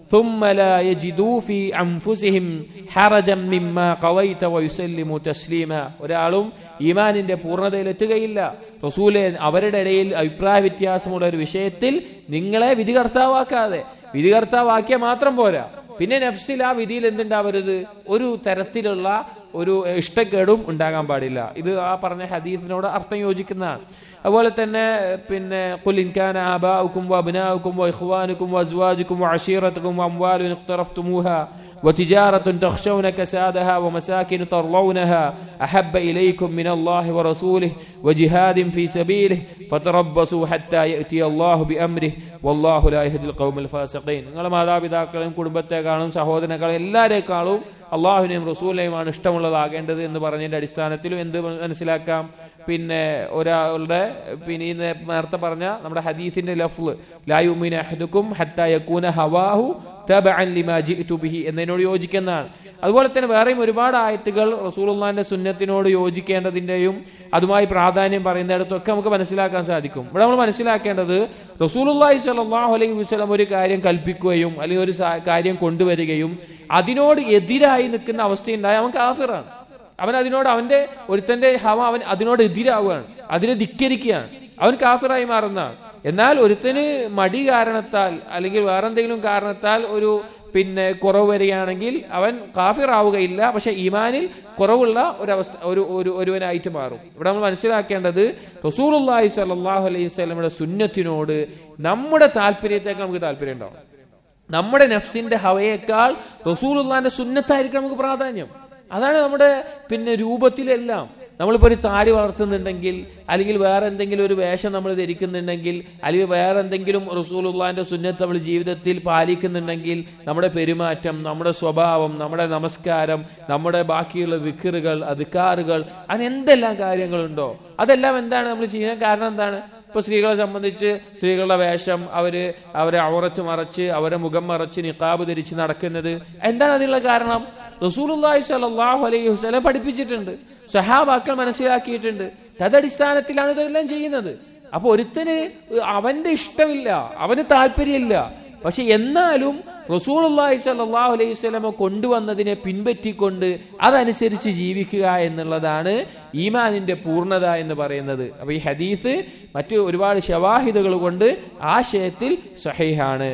ثم لا يجدوا في أنفسهم حرجا مما قضيت ويسلموا تسليما ഒരാളും ഈമാനിന്റെ പൂർണ്ണതയിലെത്തുകയില്ല റസൂലെ അവരുടെ ഇടയിൽ അഭിപ്രായ വ്യത്യാസമുള്ള ഒരു വിഷയത്തിൽ നിങ്ങളെ വിധികർത്താവാക്കാതെ വിധികർത്താവാക്കിയ മാത്രം പോരാ പിന്നെ നഫ്സിൽ ആ വിധിയിൽ എന്തുണ്ടാവരുത് ഒരു തരത്തിലുള്ള ഒരു ഇഷ്ടക്കേടും ഉണ്ടാകാൻ പാടില്ല ഇത് ആ പറഞ്ഞ ഹദീസിനോട് അർത്ഥം യോജിക്കുന്നതാണ് അതുപോലെ തന്നെ പിന്നെ കുലിൻഖാൻ ആബാഉക്കും വബ്നാഉക്കും വഇഖ്വാനുക്കും വഅസ്വാജുക്കും വഅശീറത്തുക്കും വഅംവാലുൻ ഇഖ്തറഫ്തുമൂഹാ وتجارة تخشون كسادها ومساكن ترضونها أحب إليكم من الله ورسوله وجهاد في سبيله فتربصوا حتى يأتي الله بأمره والله لا يهدي القوم الفاسقين നിങ്ങളുടെ മാതാപിതാക്കളെയും കുടുംബത്തെക്കാളും സഹോദരങ്ങളെയും എല്ലാവരെക്കാളും അള്ളാഹുവിനെയും റസൂലിനെയുമാണ് ഇഷ്ടമുള്ളതാകേണ്ടത് എന്ന് പറഞ്ഞതിന്റെ അടിസ്ഥാനത്തിലും എന്ത് മനസ്സിലാക്കാം പിന്നെ ഒരാളുടെ പിന്നെ ഈ നേ- നേരത്തെ പറഞ്ഞ നമ്മുടെ ഹദീസിന്റെ ലഫ്ല് ലായുമിൻ അഹദുക്കും ഹത്ത യകൂന ഹവാഹു തബഅൻ ലിമാ ജിഅ്തു ബിഹി എന്നതിനോട് യോജിക്കുന്നതാണ് അതുപോലെ തന്നെ വേറെയും ഒരുപാട് ആയത്തുകൾ റസൂലുള്ളാഹിന്റെ സുന്നത്തിനോട് യോജിക്കേണ്ടതിന്റെയും അതുമായി പ്രാധാന്യം പറയുന്നിടത്തൊക്കെ നമുക്ക് മനസ്സിലാക്കാൻ സാധിക്കും ഇവിടെ നമ്മൾ മനസ്സിലാക്കേണ്ടത് റസൂലുള്ളാഹി സ്വല്ലല്ലാഹു അലൈഹി വസല്ലം ഒരു കാര്യം കൽപ്പിക്കുകയും അല്ലെങ്കിൽ ഒരു സാ- കാര്യം കൊണ്ടുവരികയും അതിനോട് എതിരായി നിൽക്കുന്ന അവസ്ഥയുണ്ടായ അവൻ കാഫിറാണ് അവൻ അതിനോട് അവന്റെ ഒരുത്തന്റെ ഹവ അവൻ അതിനോട് എതിരാവുകയാണ് അതിനെ ധിക്കരിക്കുകയാണ് അവൻ കാഫിറായി മാറുന്നതാണ് എന്നാൽ ഒരുത്തന് മടി കാരണത്താൽ അല്ലെങ്കിൽ വേറെന്തെങ്കിലും കാരണത്താൽ ഒരു പിന്നെ കുറവ് വരികയാണെങ്കിൽ അവൻ കാഫിറാവുകയില്ല പക്ഷെ ഈമാനിൽ കുറവുള്ള ഒരവസ്ഥ ഒരു ഒരു ഒരുവനായിട്ട് മാറും ഇവിടെ നമ്മൾ മനസ്സിലാക്കേണ്ടത് റസൂലുള്ളാഹി സ്വല്ലല്ലാഹു അലൈഹി വസല്ലമയുടെ സുന്നത്തിനോട് നമ്മുടെ താല്പര്യത്തേക്ക് നമുക്ക് താല്പര്യം ഉണ്ടാവും നമ്മുടെ നഫ്സിന്റെ ഹവയേക്കാൾ റസൂലുള്ളാന്റെ സുന്നത്തായിരിക്കും നമുക്ക് പ്രാധാന്യം അതാണ് നമ്മുടെ പിന്നെ രൂപത്തിലെല്ലാം നമ്മളിപ്പോ ഒരു താടി വളർത്തുന്നുണ്ടെങ്കിൽ അല്ലെങ്കിൽ വേറെ എന്തെങ്കിലും ഒരു വേഷം നമ്മൾ ധരിക്കുന്നുണ്ടെങ്കിൽ അല്ലെങ്കിൽ വേറെ എന്തെങ്കിലും റസൂലുള്ളാന്റെ സുന്നത്ത് നമ്മൾ ജീവിതത്തിൽ പാലിക്കുന്നുണ്ടെങ്കിൽ നമ്മുടെ പെരുമാറ്റം നമ്മുടെ സ്വഭാവം നമ്മുടെ നമസ്കാരം നമ്മുടെ ബാക്കിയുള്ള ദിക്കറുകൾ അധികാറുകൾ അങ്ങനെ എന്തെല്ലാം കാര്യങ്ങളുണ്ടോ അതെല്ലാം എന്താണ് നമ്മൾ ചെയ്യാൻ കാരണം എന്താണ് ഇപ്പൊ സ്ത്രീകളെ സംബന്ധിച്ച് സ്ത്രീകളുടെ വേഷം അവര് അവരെ ഔറത്ത് മറച്ച് അവരെ മുഖം മറച്ച് നിക്കാബ് ധരിച്ച് നടക്കുന്നത് എന്താണ് അതിനുള്ള കാരണം റസൂലുള്ളാഹി സ്വല്ലല്ലാഹു അലൈഹി വസല്ലം പഠിപ്പിച്ചിട്ടുണ്ട് സഹാബാക്കൾ മനസ്സിലാക്കിയിട്ടുണ്ട് തദടിസ്ഥാനത്തിലാണ് ഇതെല്ലാം ചെയ്യുന്നത് അപ്പൊ ഒരുത്തന് അവന്റെ ഇഷ്ടമില്ല അവന് താല്പര്യമില്ല പക്ഷെ എന്നാലും റസൂലുള്ളാഹി സ്വല്ലല്ലാഹു അലൈഹി വസല്ലമ കൊണ്ടുവന്നതിനെ പിൻപറ്റിക്കൊണ്ട് അതനുസരിച്ച് ജീവിക്കുക എന്നുള്ളതാണ് ഈമാനിന്റെ പൂർണ്ണത എന്ന് പറയുന്നത് അപ്പൊ ഈ ഹദീസ് മറ്റു ഒരുപാട് ഷവാഹിദുകൾ കൊണ്ട് ആശയത്തിൽ സഹീഹാണ്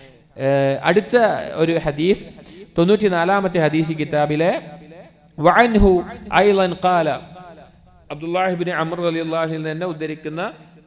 ഏഹ് അടുത്ത ഒരു ഹദീസ് തൊണ്ണൂറ്റിനാലാമത്തെ ഹദീസ് കിതാബിലെ വഅൻഹു ഐളൻ ഖാല അബ്ദുല്ലാഹിബിൻ അമർ റളിയല്ലാഹു അൻഹു തന്നെ ഉദ്ധരിക്കുന്ന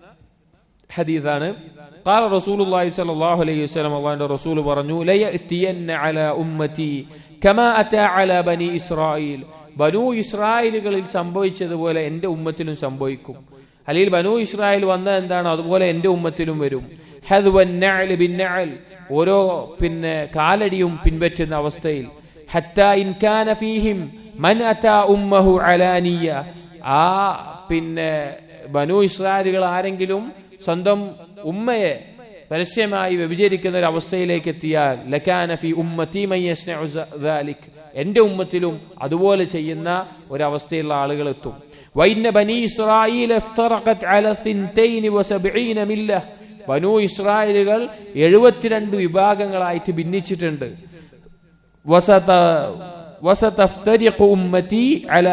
ഹദീസാണ് قال رسول الله صلى الله عليه وسلم അള്ളാഹുവിന്റെ റസൂൽ പറഞ്ഞു ലയഅതിയന്ന അലാ ഉമ്മതി കമാ അതാ അലാ ബനി ഇസ്രായീൽ ബനു ഇസ്രായേലുകളിൽ സംഭവിച്ചതുപോലെ എന്റെ ഉമ്മത്തിലും സംഭവിക്കും അല്ലെങ്കിൽ ബനു ഇസ്രായേൽ വന്ന എന്താണ് അതുപോലെ എന്റെ ഉമ്മത്തിലും വരും ഹദ്വൻ നഅൽ ബിന്നഅൽ ഓരോ പിന്നെ കാലടിയും പിൻപറ്റുന്ന അവസ്ഥയിൽ ഹത്താ ഇൻ കാന ഫീഹിം മൻ അതാ ഉമ്മഹു അലാനിയ ആ പിന്നെ ബനു ഇസ്രായേലുകൾ ആരെങ്കിലും സ്വന്തം ഉമ്മയെ പരസ്യമായി വ്യഭിചരിക്കുന്ന ഒരു അവസ്ഥയിലേക്ക് എത്തിയാൽ ലക്കാന ഫി ഉമ്മത്തി മൻ യസ്നഉ ദാലിക് എന്റെ ഉമ്മത്തിലും അതുപോലെ ചെയ്യുന്ന ഒരവസ്ഥയുള്ള ആളുകൾ എത്തും വൈന്ന ബനി ഇസ്രായേൽ ഇഫ്തറഖത് അല 72 മില്ല ബനു ഇസ്രായേലുകൾ എഴുപത്തിരണ്ട് വിഭാഗങ്ങളായിട്ട് ഭിന്നിച്ചിട്ടുണ്ട് വസത വസതഫ്തരിഖു ഉമ്മതി അല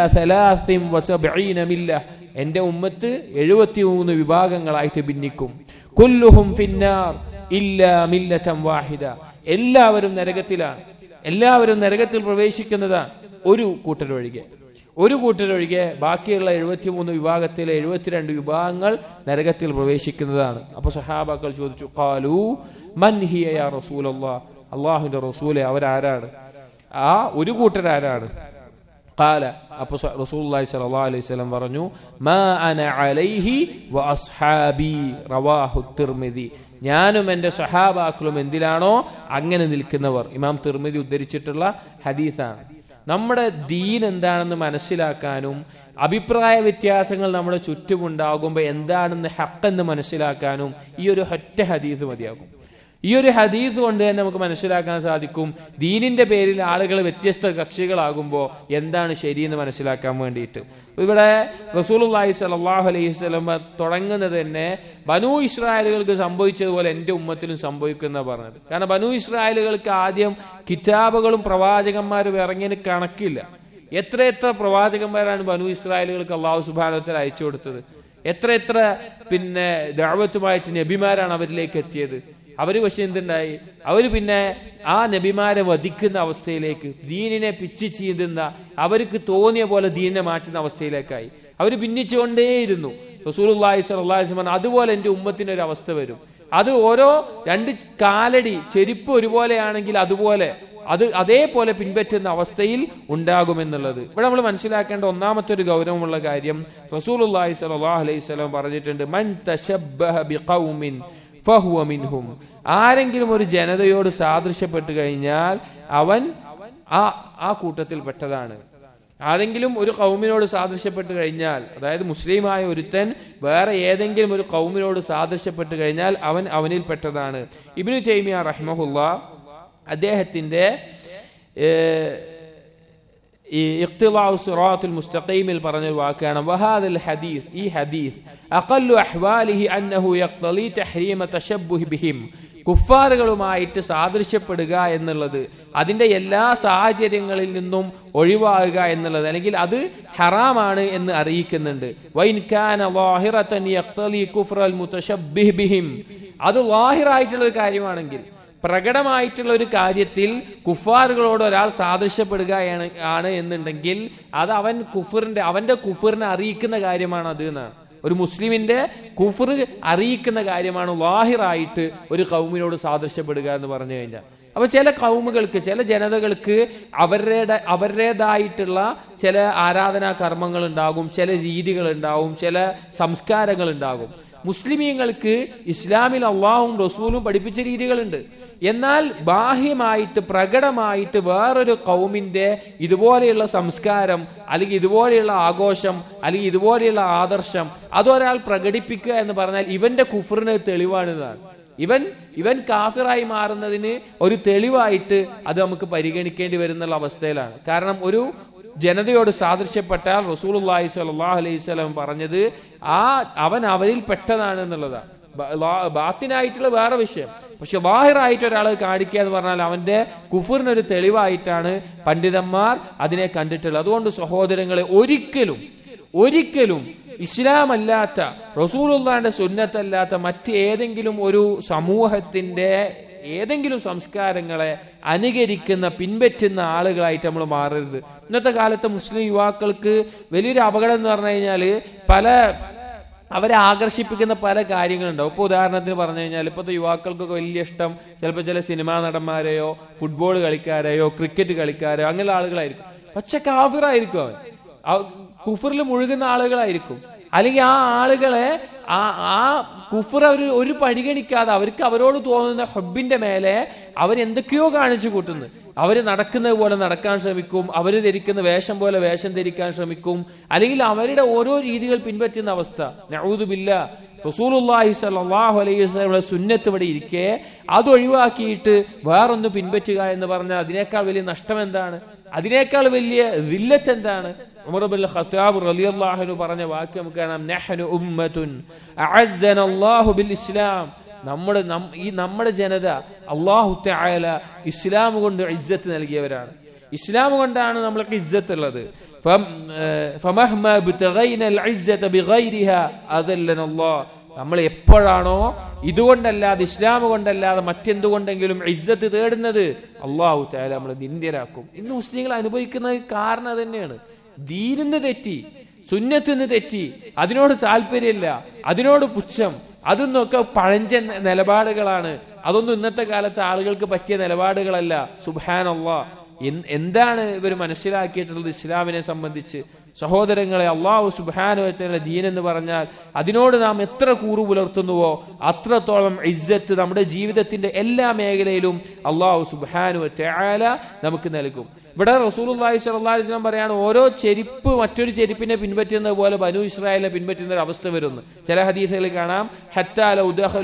73 മില്ല എന്റെ ഉമ്മത്ത് എഴുപത്തിമൂന്ന് വിഭാഗങ്ങളായിട്ട് ഭിന്നിക്കും കുല്ലുഹും ഫിന്നാർ ഇല്ല മില്ലത്തം വാഹിദ എല്ലാവരും നരകത്തിലാണ് എല്ലാവരും നരകത്തിൽ പ്രവേശിക്കുന്നതാണ് ഒരു കൂട്ടരൊഴികെ ഒരു കൂട്ടരൊഴികെ ബാക്കിയുള്ള എഴുപത്തിമൂന്ന് വിഭാഗത്തിലെ എഴുപത്തിരണ്ട് വിഭാഗങ്ങൾ നരകത്തിൽ പ്രവേശിക്കുന്നതാണ് അപ്പൊ സഹാബാക്കൾ ചോദിച്ചു കാലു മൻഹിയ യാ റസൂലല്ലാ അള്ളാഹുവിന്റെ റസൂലെ അവരാരാണ് ആ ഒരു കൂട്ടരാരാണ് قال അപ്പൊ റസൂലുള്ളാഹി സ്വല്ലല്ലാഹു അലൈഹി വസല്ലം പറഞ്ഞു മാ അന അലൈഹി വഅസ്ഹാബി റവാഹു തിർമിദി ഞാനും എന്റെ സഹാബാക്കളും എന്തിലാണോ അങ്ങനെ നിൽക്കുന്നവർ ഇമാം തിർമിദി ഉദ്ധരിച്ചിട്ടുള്ള ഹദീസാണ് നമ്മുടെ ദീൻ എന്താണെന്ന് മനസ്സിലാക്കാനും അഭിപ്രായ വ്യത്യാസങ്ങൾ നമ്മുടെ ചുറ്റുമുണ്ടാകുമ്പോൾ എന്താണെന്ന് ഹക്കെന്ന് മനസ്സിലാക്കാനും ഈ ഒരു ഒറ്റ ഹദീസ് മതിയാകും ഈ ഒരു ഹദീസ് കൊണ്ട് തന്നെ നമുക്ക് മനസ്സിലാക്കാൻ സാധിക്കും ദീനിന്റെ പേരിൽ ആളുകൾ വ്യത്യസ്ത കക്ഷികളാകുമ്പോൾ എന്താണ് ശരിയെന്ന് മനസ്സിലാക്കാൻ വേണ്ടിയിട്ട് ഇവിടെ റസൂലുള്ളാഹി സ്വല്ലല്ലാഹു അലൈഹി വസല്ലം തുടങ്ങുന്നത് തന്നെ ബനു ഇസ്രായേലുകൾക്ക് സംഭവിച്ചതുപോലെ എന്റെ ഉമ്മത്തിലും സംഭവിക്കുന്ന പറഞ്ഞത് കാരണം ബനു ഇസ്രായേലുകൾക്ക് ആദ്യം കിതാബുകളും പ്രവാചകന്മാരും ഇറങ്ങിയതിന് കണക്കില്ല എത്ര എത്ര പ്രവാചകന്മാരാണ് ബനു ഇസ്രായേലുകൾക്ക് അള്ളാഹു സുബാനത്തിൽ അയച്ചു കൊടുത്തത് എത്ര എത്ര പിന്നെ ദാവത്തുമായിട്ട് നബിമാരാണ് അവരിലേക്ക് എത്തിയത് അവര് പക്ഷെ എന്തുണ്ടായി അവര് പിന്നെ ആ നബിമാരെ വധിക്കുന്ന അവസ്ഥയിലേക്ക് ദീനിനെ പിച്ച് ചീന്തുന്ന അവർക്ക് തോന്നിയ പോലെ ദീനിനെ മാറ്റുന്ന അവസ്ഥയിലേക്കായി അവര് ഭിന്നിച്ചുകൊണ്ടേയിരുന്നു റസൂലുള്ളാഹി സ്വല്ലല്ലാഹി അലൈഹി വസല്ലം അതുപോലെ എന്റെ ഉമ്മത്തിന് ഒരു അവസ്ഥ വരും അത് ഓരോ രണ്ട് കാലടി ചെരുപ്പ് ഒരുപോലെയാണെങ്കിൽ അതുപോലെ അത് അതേപോലെ പിൻപറ്റുന്ന അവസ്ഥയിൽ ഉണ്ടാകുമെന്നുള്ളത് ഇവിടെ നമ്മൾ മനസ്സിലാക്കേണ്ട ഒന്നാമത്തെ ഒരു ഗൗരവമുള്ള കാര്യം റസൂലുള്ളാഹി സ്വല്ലല്ലാഹു അലൈഹി വസല്ലം പറഞ്ഞിട്ടുണ്ട് മൻ തശബ്ബഹ ബിഖൗമിൻ ഫഹുവ മിൻഹും ആരെങ്കിലും ഒരു ജനതയോട് സാദൃശ്യപ്പെട്ട് കഴിഞ്ഞാൽ അവൻ ആ ആ കൂട്ടത്തിൽ പെട്ടതാണ് ആരെങ്കിലും ഒരു കൗമിനോട് സാദൃശ്യപ്പെട്ട് കഴിഞ്ഞാൽ അതായത് മുസ്ലിമായ ഒരുത്തൻ വേറെ ഏതെങ്കിലും ഒരു കൗമിനോട് സാദൃശ്യപ്പെട്ട് കഴിഞ്ഞാൽ അവൻ അവനിൽ പെട്ടതാണ് ഇബിനു തൈമിയ റഹ്മഹുല്ല അദ്ദേഹത്തിന്റെ ഈ ഇഖ്തിലാഉ സിറാത്തുൽ മുസ്തഖീമിൽ പറഞ്ഞ ഒരു വാക്കാണ് വഹാദൽ ഹദീസ് ഈ ഹദീസ് അഖല്ലു അഹ്വാലിഹി അന്നഹു യഖ്തലി തഹ്രീമ തശബ്ബുഹ് ബിഹിം കുഫാറുകളുമായിട്ട് സാദൃശ്യപ്പെടുക എന്നുള്ളത് അതിന്റെ എല്ലാ സാഹചര്യങ്ങളിൽ നിന്നും ഒഴിവാകുക എന്നുള്ളത് അല്ലെങ്കിൽ അത് ഹറാമാണ് എന്ന് അറിയിക്കുന്നുണ്ട് വൈൻ കാന ളാഹിറതൻ യഖ്തലി കുഫ്റൽ മുതശബ്ബിഹ് ബിഹിം അത് ലാഹിറായിട്ടുള്ള ഒരു കാര്യമാണെങ്കിൽ പ്രകടമായിട്ടുള്ള ഒരു കാര്യത്തിൽ കുഫാറുകളോട് ഒരാൾ സാദൃശ്യപ്പെടുകയാണ് ആണ് എന്നുണ്ടെങ്കിൽ അത് അവൻ കുഫറിന്റെ അവന്റെ കുഫറിനെ അറിയിക്കുന്ന കാര്യമാണ് അത് എന്നാണ് ഒരു മുസ്ലിമിന്റെ കുഫർ അറിയിക്കുന്ന കാര്യമാണ് വാഹിറായിട്ട് ഒരു കൗമിനോട് സാദൃശ്യപ്പെടുക എന്ന് പറഞ്ഞു കഴിഞ്ഞാൽ അപ്പൊ ചില കൗമുകൾക്ക് ചില ജനതകൾക്ക് അവരുടെ അവരുടേതായിട്ടുള്ള ചില ആരാധനാ കർമ്മങ്ങൾ ഉണ്ടാകും ചില രീതികൾ ഉണ്ടാവും ചില സംസ്കാരങ്ങൾ ഉണ്ടാകും മുസ്ലിമീങ്ങൾക്ക് ഇസ്ലാമിൽ അള്ളാഹും റസൂലും പഠിപ്പിച്ച രീതികളുണ്ട് എന്നാൽ ബാഹ്യമായിട്ട് പ്രകടമായിട്ട് വേറൊരു കൗമിന്റെ ഇതുപോലെയുള്ള സംസ്കാരം അല്ലെങ്കിൽ ഇതുപോലെയുള്ള ആഘോഷം അല്ലെങ്കിൽ ഇതുപോലെയുള്ള ആദർശം അതൊരാൾ പ്രകടിപ്പിക്കുക എന്ന് പറഞ്ഞാൽ ഇവന്റെ കുഫറിന് തെളിവാണിതാണ് ഇവൻ ഇവൻ കാഫിറായി മാറുന്നതിന് ഒരു തെളിവായിട്ട് അത് നമുക്ക് പരിഗണിക്കേണ്ടി വരുന്നുള്ള അവസ്ഥയിലാണ് കാരണം ഒരു ജനതയോട് സാദൃശ്യപ്പെട്ടാൽ റസൂലുള്ളാഹി സ്വല്ലല്ലാഹു അലൈഹി വസല്ലം പറഞ്ഞത് ആ അവൻ അവരിൽ പെട്ടതാണ് എന്നുള്ളതാണ് ബാത്തിനായിട്ടുള്ള വേറെ വിഷയം പക്ഷെ വാഹിറായിട്ട് ഒരാൾ കാണിക്കുക എന്ന് പറഞ്ഞാൽ അവന്റെ കുഫറിനൊരു തെളിവായിട്ടാണ് പണ്ഡിതന്മാർ അതിനെ കണ്ടിട്ടുള്ളത് അതുകൊണ്ട് സഹോദരങ്ങളെ ഒരിക്കലും ഒരിക്കലും ഇസ്ലാം അല്ലാത്ത റസൂലുള്ളാന്റെ സുന്നത്തല്ലാത്ത മറ്റേതെങ്കിലും ഒരു സമൂഹത്തിന്റെ ഏതെങ്കിലും സംസ്കാരങ്ങളെ അനുകരിക്കുന്ന പിൻപറ്റുന്ന ആളുകളായിട്ട് നമ്മൾ മാറരുത് ഇന്നത്തെ കാലത്തെ മുസ്ലിം യുവാക്കൾക്ക് വലിയൊരു അപകടം എന്ന് പറഞ്ഞു കഴിഞ്ഞാൽ പല അവരെ ആകർഷിപ്പിക്കുന്ന പല കാര്യങ്ങളുണ്ടാവും ഇപ്പൊ ഉദാഹരണത്തിന് പറഞ്ഞു കഴിഞ്ഞാൽ ഇപ്പോഴത്തെ യുവാക്കൾക്കൊക്കെ വലിയ ഇഷ്ടം ചിലപ്പോൾ ചില സിനിമാ നടന്മാരെയോ ഫുട്ബോൾ കളിക്കാരെയോ ക്രിക്കറ്റ് കളിക്കാരെയോ അങ്ങനെയുള്ള ആളുകളായിരിക്കും പക്ഷെ കാഫിറായിരിക്കും അവൻ കുഫറിൽ മുഴുകുന്ന ആളുകളായിരിക്കും അല്ലെങ്കിൽ ആ ആളുകളെ ആ ആ കുഫർ അവർ ഒരു പരിഗണിക്കാതെ അവർക്ക് അവരോട് തോന്നുന്ന ഹബ്ബിന്റെ മേലെ അവരെന്തൊക്കെയോ കാണിച്ചു കൂട്ടുന്നു അവര് നടക്കുന്നത് പോലെ നടക്കാൻ ശ്രമിക്കും അവര് ധരിക്കുന്ന വേഷം പോലെ വേഷം ധരിക്കാൻ ശ്രമിക്കും അല്ലെങ്കിൽ അവരുടെ ഓരോ രീതികൾ പിൻപറ്റുന്ന അവസ്ഥ നഊദുബില്ല റസൂലുള്ളാഹി സ്വല്ലല്ലാഹു അലൈഹി വസല്ലമയുടെ സുന്നത്ത് ഇവിടെ ഇരിക്കെ അത് ഒഴിവാക്കിയിട്ട് വേറൊന്ന് പിൻപറ്റുക എന്ന് പറഞ്ഞാൽ അതിനേക്കാൾ വലിയ നഷ്ടം എന്താണ് അതിനേക്കാൾ വലിയ ദില്ലത്ത് എന്താണ് ഉമർ ബിൻ ഖത്താബ് റളിയല്ലാഹു പറഞ്ഞ വാക്യം നമുക്ക് കാണാം നഹ്നു ഉമ്മത്തുൻ അഅസ്സന അല്ലാഹു ബിൽ ഇസ്ലാം നമ്മുടെ ഈ നമ്മുടെ ജനത അള്ളാഹു തആല ഇസ്ലാം കൊണ്ട് ഇജ്ജത്ത് നൽകിയവരാണ് ഇസ്ലാം കൊണ്ടാണ് നമ്മൾക്ക് ഇജ്ജത്ത് ഉള്ളത് നമ്മൾ എപ്പോഴാണോ ഇതുകൊണ്ടല്ലാതെ ഇസ്ലാം കൊണ്ടല്ലാതെ മറ്റെന്തുകൊണ്ടെങ്കിലും ഇജ്ജത്ത് തേടുന്നത് അള്ളാഹു താല നമ്മൾ നിന്ദ്യരാക്കും ഇന്ന് മുസ്ലിങ്ങൾ അനുഭവിക്കുന്നത് കാരണം തന്നെയാണ് ദീനിന്ന് തെറ്റി സുന്നത്തിന് തെറ്റി അതിനോട് താല്പര്യമില്ല അതിനോട് പുച്ഛം അതൊന്നൊക്കെ പഴഞ്ചൻ നിലപാടുകളാണ് അതൊന്നും ഇന്നത്തെ കാലത്ത് ആളുകൾക്ക് പറ്റിയ നിലപാടുകളല്ല സുബാൻ അള്ളാ എന്താണ് ഇവർ മനസ്സിലാക്കിയിട്ടുള്ളത് ഇസ്ലാമിനെ സംബന്ധിച്ച് സഹോദരങ്ങളെ അള്ളാഹു സുബാനുവത്തിന്റെ ദീൻ എന്ന് പറഞ്ഞാൽ അതിനോട് നാം എത്ര കൂറു പുലർത്തുന്നുവോ അത്രത്തോളം ഇജ്ജത്ത് നമ്മുടെ ജീവിതത്തിന്റെ എല്ലാ മേഖലയിലും അള്ളാഹു സുബാനുവറ്റ നമുക്ക് നൽകും ഇവിടെ റസൂലുള്ളാഹി സ്വല്ലല്ലാഹി അലൈഹി വസല്ലം പറയാണ് ഓരോ ചെരുപ്പ് മറ്റൊരു ചെരുപ്പിനെ പിൻപറ്റുന്നത് പോലെ ബനു ഇസ്രായേലിനെ പിൻപറ്റുന്ന ഒരു അവസ്ഥ വരുന്നു ചില ഹദീസുകളിൽ കാണാം ഹത്താ ലൗ ദഖലു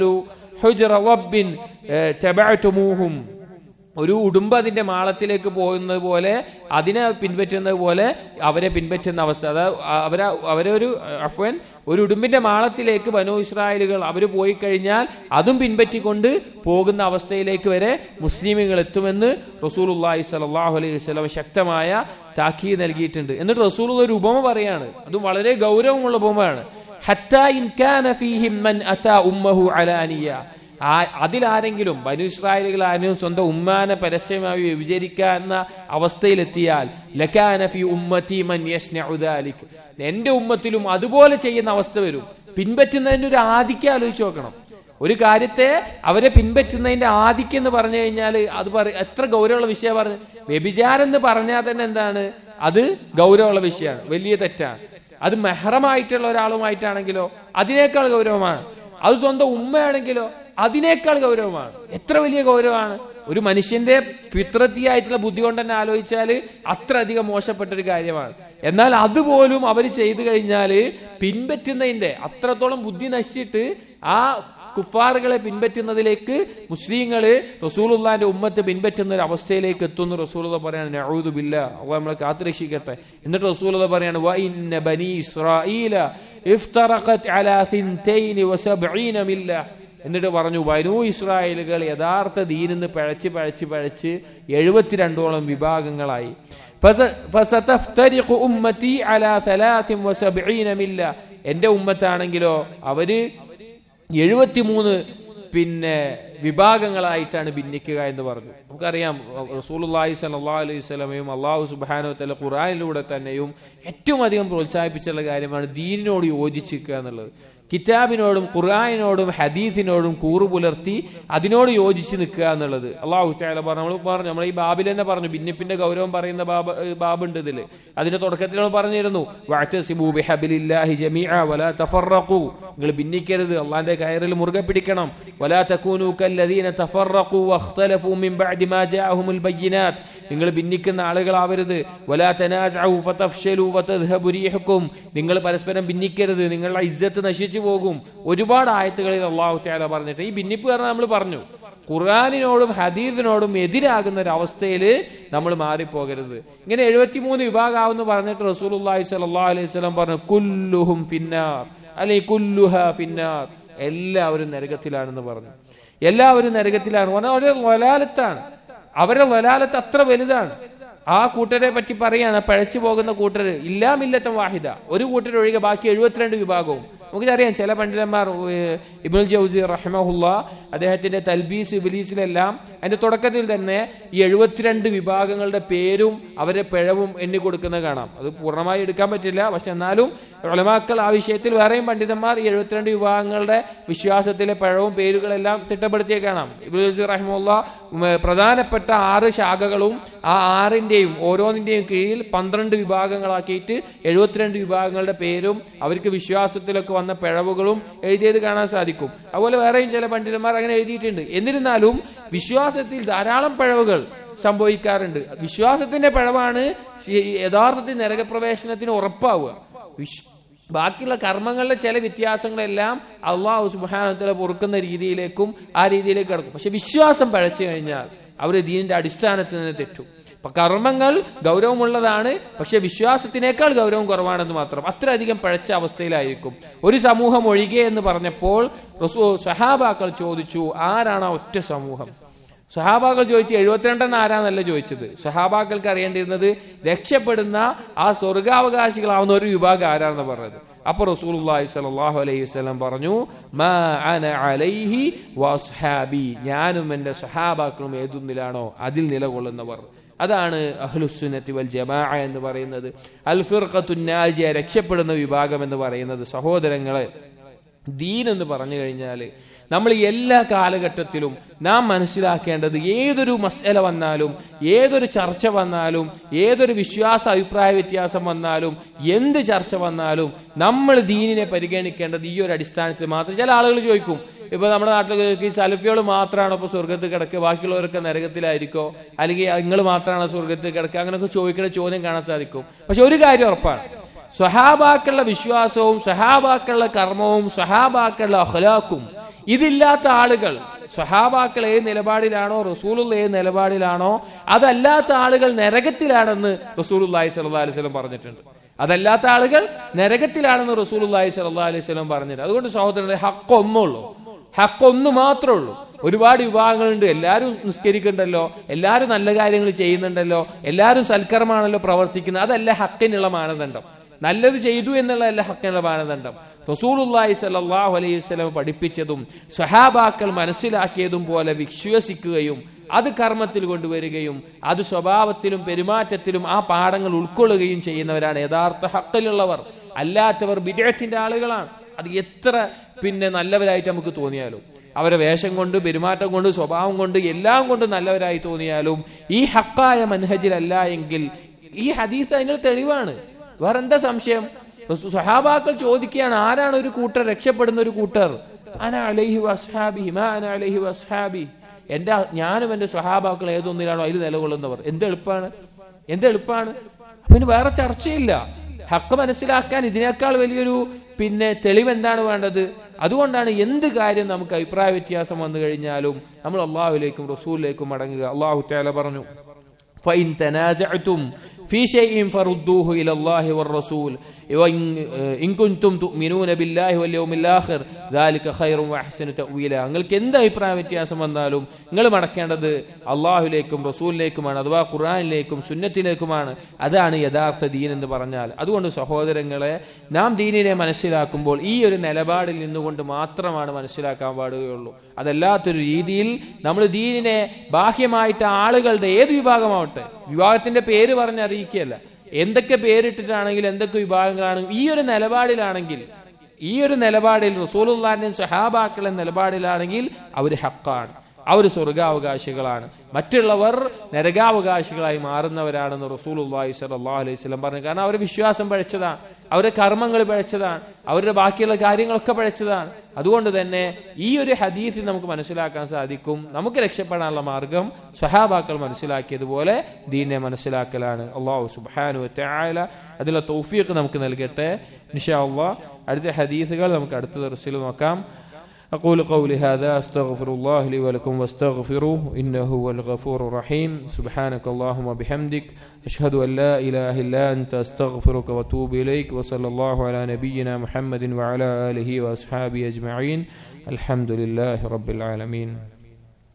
ഹുജ്റ റബ്ബിൻ ഏഹ്, തബഅ്തുമൂഹും ഒരു ഉടുമ്പ് അതിന്റെ മാളത്തിലേക്ക് പോകുന്നത് പോലെ അതിനെ പിൻപറ്റുന്നത് പോലെ അവരെ പിൻപറ്റുന്ന അവസ്ഥ അതായത് അവരെ അവരൊരു അഫ്വൻ ഒരു ഉടുമ്പിന്റെ മാളത്തിലേക്ക് ബനു ഇസ്രായേലുകൾ അവർ പോയി കഴിഞ്ഞാൽ അതും പിൻപറ്റിക്കൊണ്ട് പോകുന്ന അവസ്ഥയിലേക്ക് വരെ മുസ്ലിമുകൾ എത്തുമെന്ന് റസൂലുള്ളാഹി സ്വല്ലല്ലാഹു അലൈഹി വസല്ലം ശക്തമായ താക്കീത് നൽകിയിട്ടുണ്ട് എന്നിട്ട് റസൂൽ ഒരു ഉപമ പറയാണ് അതും വളരെ ഗൗരവമുള്ള ഉപമയാണ് ഹത്താ ഇൻ കാന ഫീഹിം മൻ അതാ ഉമ്മഹു അലാനിയ ആ അതിലാരെങ്കിലും ബനു ഇസ്രായേലുകൾ ആരെങ്കിലും സ്വന്തം ഉമ്മാനെ പരസ്യമായി വിചരിക്കാവുന്ന അവസ്ഥയിലെത്തിയാൽ ലക്കാന ഫി ഉമ്മത്തി മൻ യസ്നഉ ദാലിക് എന്റെ ഉമ്മത്തിലും അതുപോലെ ചെയ്യുന്ന അവസ്ഥ വരും പിൻപറ്റുന്നതിന്റെ ഒരു ആദിക്യം ആലോചിച്ച് നോക്കണം ഒരു കാര്യത്തെ അവരെ പിൻപറ്റുന്നതിന്റെ ആദിക്യം എന്ന് പറഞ്ഞു കഴിഞ്ഞാൽ അത് പറ എത്ര ഗൗരവമുള്ള വിഷയം പറഞ്ഞു വ്യഭിചാരം എന്ന് പറഞ്ഞാൽ തന്നെ എന്താണ് അത് ഗൗരവമുള്ള വിഷയമാണ് വലിയ തെറ്റാണ് അത് മെഹറമായിട്ടുള്ള ഒരാളുമായിട്ടാണെങ്കിലോ അതിനേക്കാൾ ഗൗരവമാണ് അത് സ്വന്തം ഉമ്മയാണെങ്കിലോ അതിനേക്കാൾ ഗൗരവമാണ് എത്ര വലിയ ഗൗരവമാണ് ഒരു മനുഷ്യന്റെ ഫിത്രത്തിയായിട്ടുള്ള ബുദ്ധി കൊണ്ട് തന്നെ ആലോചിച്ചാൽ അത്ര അധികം മോശപ്പെട്ട ഒരു കാര്യമാണ് എന്നാൽ അതുപോലും അവർ ചെയ്തു കഴിഞ്ഞാൽ പിൻപറ്റുന്നതിന്റെ അത്രത്തോളം ബുദ്ധി നശിച്ചിട്ട് ആ കുഫാറുകളെ പിൻപറ്റുന്നതിലേക്ക് മുസ്ലിങ്ങള് റസൂലുള്ളാന്റെ ഉമ്മത്ത് പിൻപറ്റുന്ന ഒരു അവസ്ഥയിലേക്ക് എത്തുന്നു റസൂലുള്ള പറയാണ് നഊദുബില്ല അള്ളാഹ് നമ്മളെ കാത്തുരക്ഷിക്കട്ടെ എന്നിട്ട് റസൂലുള്ള പറയാണ് വ ഇന്ന ബനി ഇസ്രായീല ഇഫ്തറഖത് അലാ സിൻതൈനി വസബ്ഈന മില്ല എന്നിട്ട് പറഞ്ഞു ബനു ഇസ്രായേലുകൾ യഥാർത്ഥ ദീനിന്ന് പഴച്ച് പഴച്ച് പഴച്ച് എഴുപത്തിരണ്ടോളം വിഭാഗങ്ങളായി ഫസ- ഫസതഫ്തരിഖു ഉമ്മത്തി അലാ സലാസിൻ വസബ്ഈന മില്ല എന്റെ ഉമ്മത്താണെങ്കിലോ അവര് എഴുപത്തിമൂന്ന് പിന്നെ വിഭാഗങ്ങളായിട്ടാണ് ഭിന്നിക്കുക എന്ന് പറഞ്ഞു നമുക്കറിയാം റസൂലുള്ളാഹി സ്വല്ലല്ലാഹു അലൈഹി വസല്ലമയും അള്ളാഹു സുബ്ഹാനഹു വതആല ഖുർആനിലൂടെ തന്നെയും ഏറ്റവും അധികം പ്രോത്സാഹിപ്പിച്ചുള്ള കാര്യമാണ് ദീനിനോട് യോജിച്ചിരിക്കുക എന്നുള്ളത് കിതാബിനോടും ഖുർആാനിനോടും ഹദീസിനോടും കൂറു പുലർത്തി അതിനോട് യോജിച്ച് നിൽക്കുക എന്നുള്ളത് അള്ളാഹു താല പറഞ്ഞു നമ്മൾ പറഞ്ഞു നമ്മൾ ഈ ബാബിൽ തന്നെ പറഞ്ഞു ഭിന്നിപ്പിന്റെ ഗൗരവം പറയുന്ന ബാബ ഏഹ് ബാബുണ്ട് ഇതില് അതിന്റെ തുടക്കത്തിൽ നമ്മൾ പറഞ്ഞിരുന്നു വഅ്തസിമൂ ബിഹബ്ലില്ലാഹി ജമീഅ വലാ തഫറഖു നിങ്ങൾ ഭിന്നിക്കരുത് അള്ളാന്റെ കയറിൽ മുറുകെ പിടിക്കണം വലാ തകൂനു കല്ലദീന തഫറഖു വഖ്തലഫു മിൻ ബഅദി മാ ജാഅഹുമുൽ ബയ്യിനാത്ത് നിങ്ങൾ ഭിന്നിക്കുന്ന ആളുകളാവരുത് വലാ തനാസഉ ഫതഫ്ശലു വതദ്ഹബു റീഹുക്കും നിങ്ങൾ പരസ്പരം ഭിന്നിക്കരുത് നിങ്ങളുടെ ഇജ്ജത്ത് നശിച്ചു പോകും ഒരുപാട് ആയത്തുകളിൽ അള്ളാഹു തആല പറഞ്ഞിട്ട് ഈ ഭിന്നിപ്പ് കാരണം നമ്മൾ പറഞ്ഞു ഖുർആാനിനോടും ഹദീദിനോടും എതിരാകുന്ന ഒരു അവസ്ഥയിൽ നമ്മൾ മാറിപ്പോകരുത് ഇങ്ങനെ എഴുപത്തിമൂന്ന് വിഭാഗമാവെന്ന് പറഞ്ഞിട്ട് റസൂലുള്ളാഹി സ്വല്ലല്ലാഹു അലൈഹി വസല്ലം പറഞ്ഞു കുല്ലുഹും ഫിന്നാർ അല്ലെങ്കിൽ കുല്ലുഹ ഫിന്നാർ എല്ലാവരും നരകത്തിലാണെന്ന് പറഞ്ഞു എല്ലാവരും നരകത്തിലാണ് പറഞ്ഞാൽ അവരുടെ വലാലത്താണ് അവരുടെ വലാലത്ത് അത്ര വലുതാണ് ആ കൂട്ടരെ പറ്റി പറയാണ് പഴച്ചു പോകുന്ന കൂട്ടർ ഇല്ലാമില്ലത്തം വാഹിദ ഒരു കൂട്ടർ ഒഴികെ ബാക്കി എഴുപത്തിരണ്ട് വിഭാഗവും നമുക്കറിയാം ചില പണ്ഡിതന്മാർ ഏഹ്, ഇബ്നുൽ ജൗസി റഹ്മഹുല്ല അദ്ദേഹത്തിന്റെ തൽബീസ് ഇബിലീസിലെല്ലാം അതിന്റെ തുടക്കത്തിൽ തന്നെ ഈ എഴുപത്തിരണ്ട് വിഭാഗങ്ങളുടെ പേരും അവരെ പിഴവും എണ്ണി കൊടുക്കുന്നത് കാണാം അത് പൂർണ്ണമായി എടുക്കാൻ പറ്റില്ല പക്ഷെ എന്നാലും ഉലമാക്കൾ ആ വിഷയത്തിൽ വേറെയും പണ്ഡിതന്മാർ ഈ എഴുപത്തിരണ്ട് വിഭാഗങ്ങളുടെ വിശ്വാസത്തിലെ പിഴവും പേരുകളെല്ലാം തിട്ടപ്പെടുത്തിയ കാണാം ഇബ്നുൽ ജൗസി റഹ്മുല്ല പ്രധാനപ്പെട്ട ആറ് ശാഖകളും ആ ആറിന്റെയും ഓരോന്നിന്റെയും കീഴിൽ പന്ത്രണ്ട് വിഭാഗങ്ങളാക്കിയിട്ട് എഴുപത്തിരണ്ട് വിഭാഗങ്ങളുടെ പേരും അവർക്ക് വിശ്വാസത്തിലൊക്കെ വന്ന പിഴവുകളും എഴുതിയത് കാണാൻ സാധിക്കും അതുപോലെ വേറെയും ചില പണ്ഡിതന്മാർ അങ്ങനെ എഴുതിയിട്ടുണ്ട് എന്നിരുന്നാലും വിശ്വാസത്തിൽ ധാരാളം പിഴവുകൾ സംഭവിക്കാറുണ്ട് വിശ്വാസത്തിന്റെ പിഴവാണ് ശ- യഥാർത്ഥത്തിൽ നരകപ്രവേശനത്തിന് ഉറപ്പാവുക വിശ്- ബാക്കിയുള്ള കർമ്മങ്ങളിലെ ചില വ്യത്യാസങ്ങളെല്ലാം അള്ളാഹു സുബാനത്തിലെ പൊറുക്കുന്ന രീതിയിലേക്കും ആ രീതിയിലേക്ക് കിടക്കും പക്ഷെ വിശ്വാസം പഴച്ചു കഴിഞ്ഞാൽ അവർ ദീനിന്റെ അടിസ്ഥാനത്തിൽ നിന്ന് തെറ്റും അപ്പൊ കർമ്മങ്ങൾ ഗൗരവമുള്ളതാണ് പക്ഷെ വിശ്വാസത്തിനേക്കാൾ ഗൗരവം കുറവാണെന്ന് മാത്രം അത്രയധികം പഴച്ച അവസ്ഥയിലായിരിക്കും ഒരു സമൂഹം ഒഴികെ എന്ന് പറഞ്ഞപ്പോൾ റസൂ സഹാബാക്കൾ ചോദിച്ചു ആരാണ് ആ ഒറ്റ സമൂഹം സഹാബാക്കൾ ചോദിച്ചു എഴുപത്തിരണ്ടെണ്ണം ആരാന്നല്ല ചോദിച്ചത് സഹാബാക്കൾക്ക് അറിയേണ്ടിരുന്നത് രക്ഷപ്പെടുന്ന ആ സ്വർഗാവകാശികളാവുന്ന ഒരു വിഭാഗം ആരാണെന്ന് പറഞ്ഞത് അപ്പൊ റസൂലുള്ളാഹി സ്വല്ലല്ലാഹു അലൈഹി വസല്ലം പറഞ്ഞു മാ അന അലൈഹി വസ്ഹാബി ഞാനും എന്റെ സഹാബാക്കളും ഏതൊന്നിലാണോ അതിൽ നിലകൊള്ളുന്നവർ അതാണ് അഹ്ലുസുന്നത്തി വൽ ജമാഅ എന്ന് പറയുന്നത് അൽ ഫിർഖത്തു നാജിയ രക്ഷപ്പെടുന്ന വിഭാഗം എന്ന് പറയുന്നത് സഹോദരങ്ങളെ ദീൻ എന്ന് പറഞ്ഞു കഴിഞ്ഞാൽ നമ്മൾ എല്ലാ കാലഘട്ടത്തിലും നാം മനസ്സിലാക്കേണ്ടത് ഏതൊരു മസല വന്നാലും ഏതൊരു ചർച്ച വന്നാലും ഏതൊരു വിശ്വാസ അഭിപ്രായ വ്യത്യാസം വന്നാലും എന്ത് ചർച്ച വന്നാലും നമ്മൾ ദീനിനെ പരിഗണിക്കേണ്ടത് ഈ ഒരു അടിസ്ഥാനത്തിൽ മാത്രം ചില ആളുകൾ ചോദിക്കും ഇപ്പൊ നമ്മുടെ നാട്ടിൽ ഈ സലഫികൾ മാത്രമാണോ ഇപ്പൊ സ്വർഗത്തിൽ കിടക്കുക ബാക്കിയുള്ളവരൊക്കെ നരകത്തിലായിരിക്കോ അല്ലെങ്കിൽ നിങ്ങൾ മാത്രമാണോ സ്വർഗത്തിൽ കിടക്കുക അങ്ങനെയൊക്കെ ചോദിക്കുന്ന ചോദ്യം കാണാൻ സാധിക്കും പക്ഷെ ഒരു കാര്യം ഉറപ്പാണ് സ്വഹാബാക്കളുടെ വിശ്വാസവും സ്വഹാബാക്കളുടെ കർമ്മവും സ്വഹാബാക്കളുടെ അഖലാക്കും ഇതില്ലാത്ത ആളുകൾ സ്വഹാബാക്കൾ ഏത് നിലപാടിലാണോ റസൂലുള്ള ഏത് നിലപാടിലാണോ അതല്ലാത്ത ആളുകൾ നരകത്തിലാണെന്ന് റസൂലുള്ളാഹി സ്വല്ലല്ലാഹി അലൈഹി വസല്ലം പറഞ്ഞിട്ടുണ്ട് അതല്ലാത്ത ആളുകൾ നരകത്തിലാണെന്ന് റസൂലുള്ളാഹി സ്വല്ലല്ലാഹി അലൈഹി വസല്ലം പറഞ്ഞിട്ടുണ്ട് അതുകൊണ്ട് സഹോദരങ്ങളെ ഹക്ക് ഒന്നുള്ളൂ ഹക്ക് ഒന്ന് മാത്രമേ ഉള്ളൂ ഒരുപാട് വിഭാഗങ്ങളുണ്ട് എല്ലാവരും നിസ്കരിക്കണ്ടല്ലോ എല്ലാവരും നല്ല കാര്യങ്ങൾ ചെയ്യുന്നുണ്ടല്ലോ എല്ലാവരും സൽക്കർമാണല്ലോ പ്രവർത്തിക്കുന്നത് അതല്ല ഹക്കിനുള്ള മാനദണ്ഡം നല്ലത് ചെയ്തു എന്നുള്ളതല്ല ഹക്കിനുള്ള മാനദണ്ഡം റസൂലുള്ളാഹി സ്വല്ലല്ലാഹു അലൈഹി വസല്ലം പഠിപ്പിച്ചതും സഹാബാക്കൾ മനസ്സിലാക്കിയതും പോലെ വിശ്വസിക്കുകയും അത് കർമ്മത്തിൽ കൊണ്ടുവരികയും അത് സ്വഭാവത്തിലും പെരുമാറ്റത്തിലും ആ പാഠങ്ങൾ ഉൾക്കൊള്ളുകയും ചെയ്യുന്നവരാണ് യഥാർത്ഥ ഹക്കിലുള്ളവർ അല്ലാത്തവർ വിദേഹത്തിന്റെ ആളുകളാണ് അത് എത്ര പിന്നെ നല്ലവരായിട്ട് നമുക്ക് തോന്നിയാലും അവരെ വേഷം കൊണ്ട് പെരുമാറ്റം കൊണ്ട് സ്വഭാവം കൊണ്ട് എല്ലാം കൊണ്ട് നല്ലവരായി തോന്നിയാലും ഈ ഹക്കായ മൻഹജിലല്ല എങ്കിൽ ഈ ഹദീസ് അതിന് തെളിവാണ് വേറെന്താ സംശയം സഹാബാക്കൾ ചോദിക്കുകയാണ് ആരാണ് ഒരു കൂട്ടർ രക്ഷപ്പെടുന്ന ഒരു കൂട്ടർ അന അലൈഹി വസ്ഹാബി ഹിമാ അന അലൈഹി വസ്ഹാബി എന്റെ ഞാനും എന്റെ സ്വഹാബാക്കൾ ഏതൊന്നിലാണോ അതിൽ നിലകൊള്ളുന്നവർ എന്ത് എളുപ്പമാണ് എന്ത് എളുപ്പമാണ് അപ്പൊ ഇനി വേറെ ചർച്ചയില്ല ഹക്ക് മനസ്സിലാക്കാൻ ഇതിനേക്കാൾ വലിയൊരു പിന്നെ തെളിവ് എന്താണ് വേണ്ടത് അതുകൊണ്ടാണ് എന്ത് കാര്യം നമുക്ക് അഭിപ്രായ വ്യത്യാസം വന്നു കഴിഞ്ഞാലും നമ്മൾ അള്ളാഹുലേക്കും റസൂലിലേക്കും മടങ്ങുക അള്ളാഹു തേല പറഞ്ഞു فإن تنازعتم في شيء فردوه إلى الله والرسول وإن إن كنتم تؤمنون بالله واليوم الآخر ذلك خير وأحسن تأويلا നിങ്ങൾക്ക് എന്ത് അഭിപ്രായ വ്യത്യാസം വന്നാലും നിങ്ങൾ മടക്കേണ്ടത് അള്ളാഹുലേക്കും റസൂലിലേക്കുമാണ് അഥവാ ഖുർആനിലേക്കും സുന്നത്തിലേക്കുമാണ് അതാണ് യഥാർത്ഥ ദീൻ എന്ന് പറഞ്ഞാൽ അതുകൊണ്ട് സഹോദരങ്ങളെ നാം ദീനിനെ മനസ്സിലാക്കുമ്പോൾ ഈ ഒരു നിലപാടിൽ നിന്നുകൊണ്ട് മാത്രമാണ് മനസ്സിലാക്കാൻ പാടുകയുള്ളൂ അതല്ലാത്തൊരു രീതിയിൽ നമ്മൾ ദീനിനെ ബാഹ്യമായിട്ട് ആളുകളുടെ ഏത് വിഭാഗമാവട്ടെ വിഭാഗത്തിന്റെ പേര് പറഞ്ഞ് അറിയിക്കുകയല്ല എന്തൊക്കെ പേരിട്ടിട്ടാണെങ്കിൽ എന്തൊക്കെ വിഭാഗങ്ങളാണെങ്കിൽ ഈ ഒരു നിലപാടിലാണെങ്കിൽ ഈ ഒരു നിലപാടിൽ റസൂലുള്ളാന്റെയും സഹാബാക്കളുടെ നിലപാടിലാണെങ്കിൽ അവർ ഹക്കാണ് അവർ സ്വർഗാവകാശികളാണ് മറ്റുള്ളവർ നരകാവകാശികളായി മാറുന്നവരാണെന്ന് റസൂലുള്ളാഹി സ്വല്ലല്ലാഹു അലൈഹി വസല്ലം പറഞ്ഞു കാരണം അവരുടെ വിശ്വാസം പഴച്ചതാണ് അവരുടെ കർമ്മങ്ങൾ പഴച്ചതാണ് അവരുടെ ബാക്കിയുള്ള കാര്യങ്ങളൊക്കെ പഴച്ചതാണ് അതുകൊണ്ട് തന്നെ ഈ ഒരു ഹദീസിൽ നമുക്ക് മനസ്സിലാക്കാൻ സാധിക്കും നമുക്ക് രക്ഷപ്പെടാനുള്ള മാർഗം സ്വഹാബാക്കൾ മനസ്സിലാക്കിയതുപോലെ ദീനെ മനസ്സിലാക്കലാണ് അള്ളാഹു സുബ്ഹാനു വതആല അതിലുള്ള തൗഫീഖ് നമുക്ക് നൽകട്ടെ ഇൻഷാ അള്ളാഹ് അടുത്ത ഹദീസുകൾ നമുക്ക് അടുത്ത ദർസിൽ നോക്കാം أقول قولي هذا أستغفر الله لي ولكم واستغفروه إنه هو الغفور الرحيم سبحانك اللهم وبحمدك أشهد أن لا إله إلا أنت أستغفرك وأتوب إليك وصلى الله على نبينا محمد وعلى آله وأصحابه أجمعين الحمد لله رب العالمين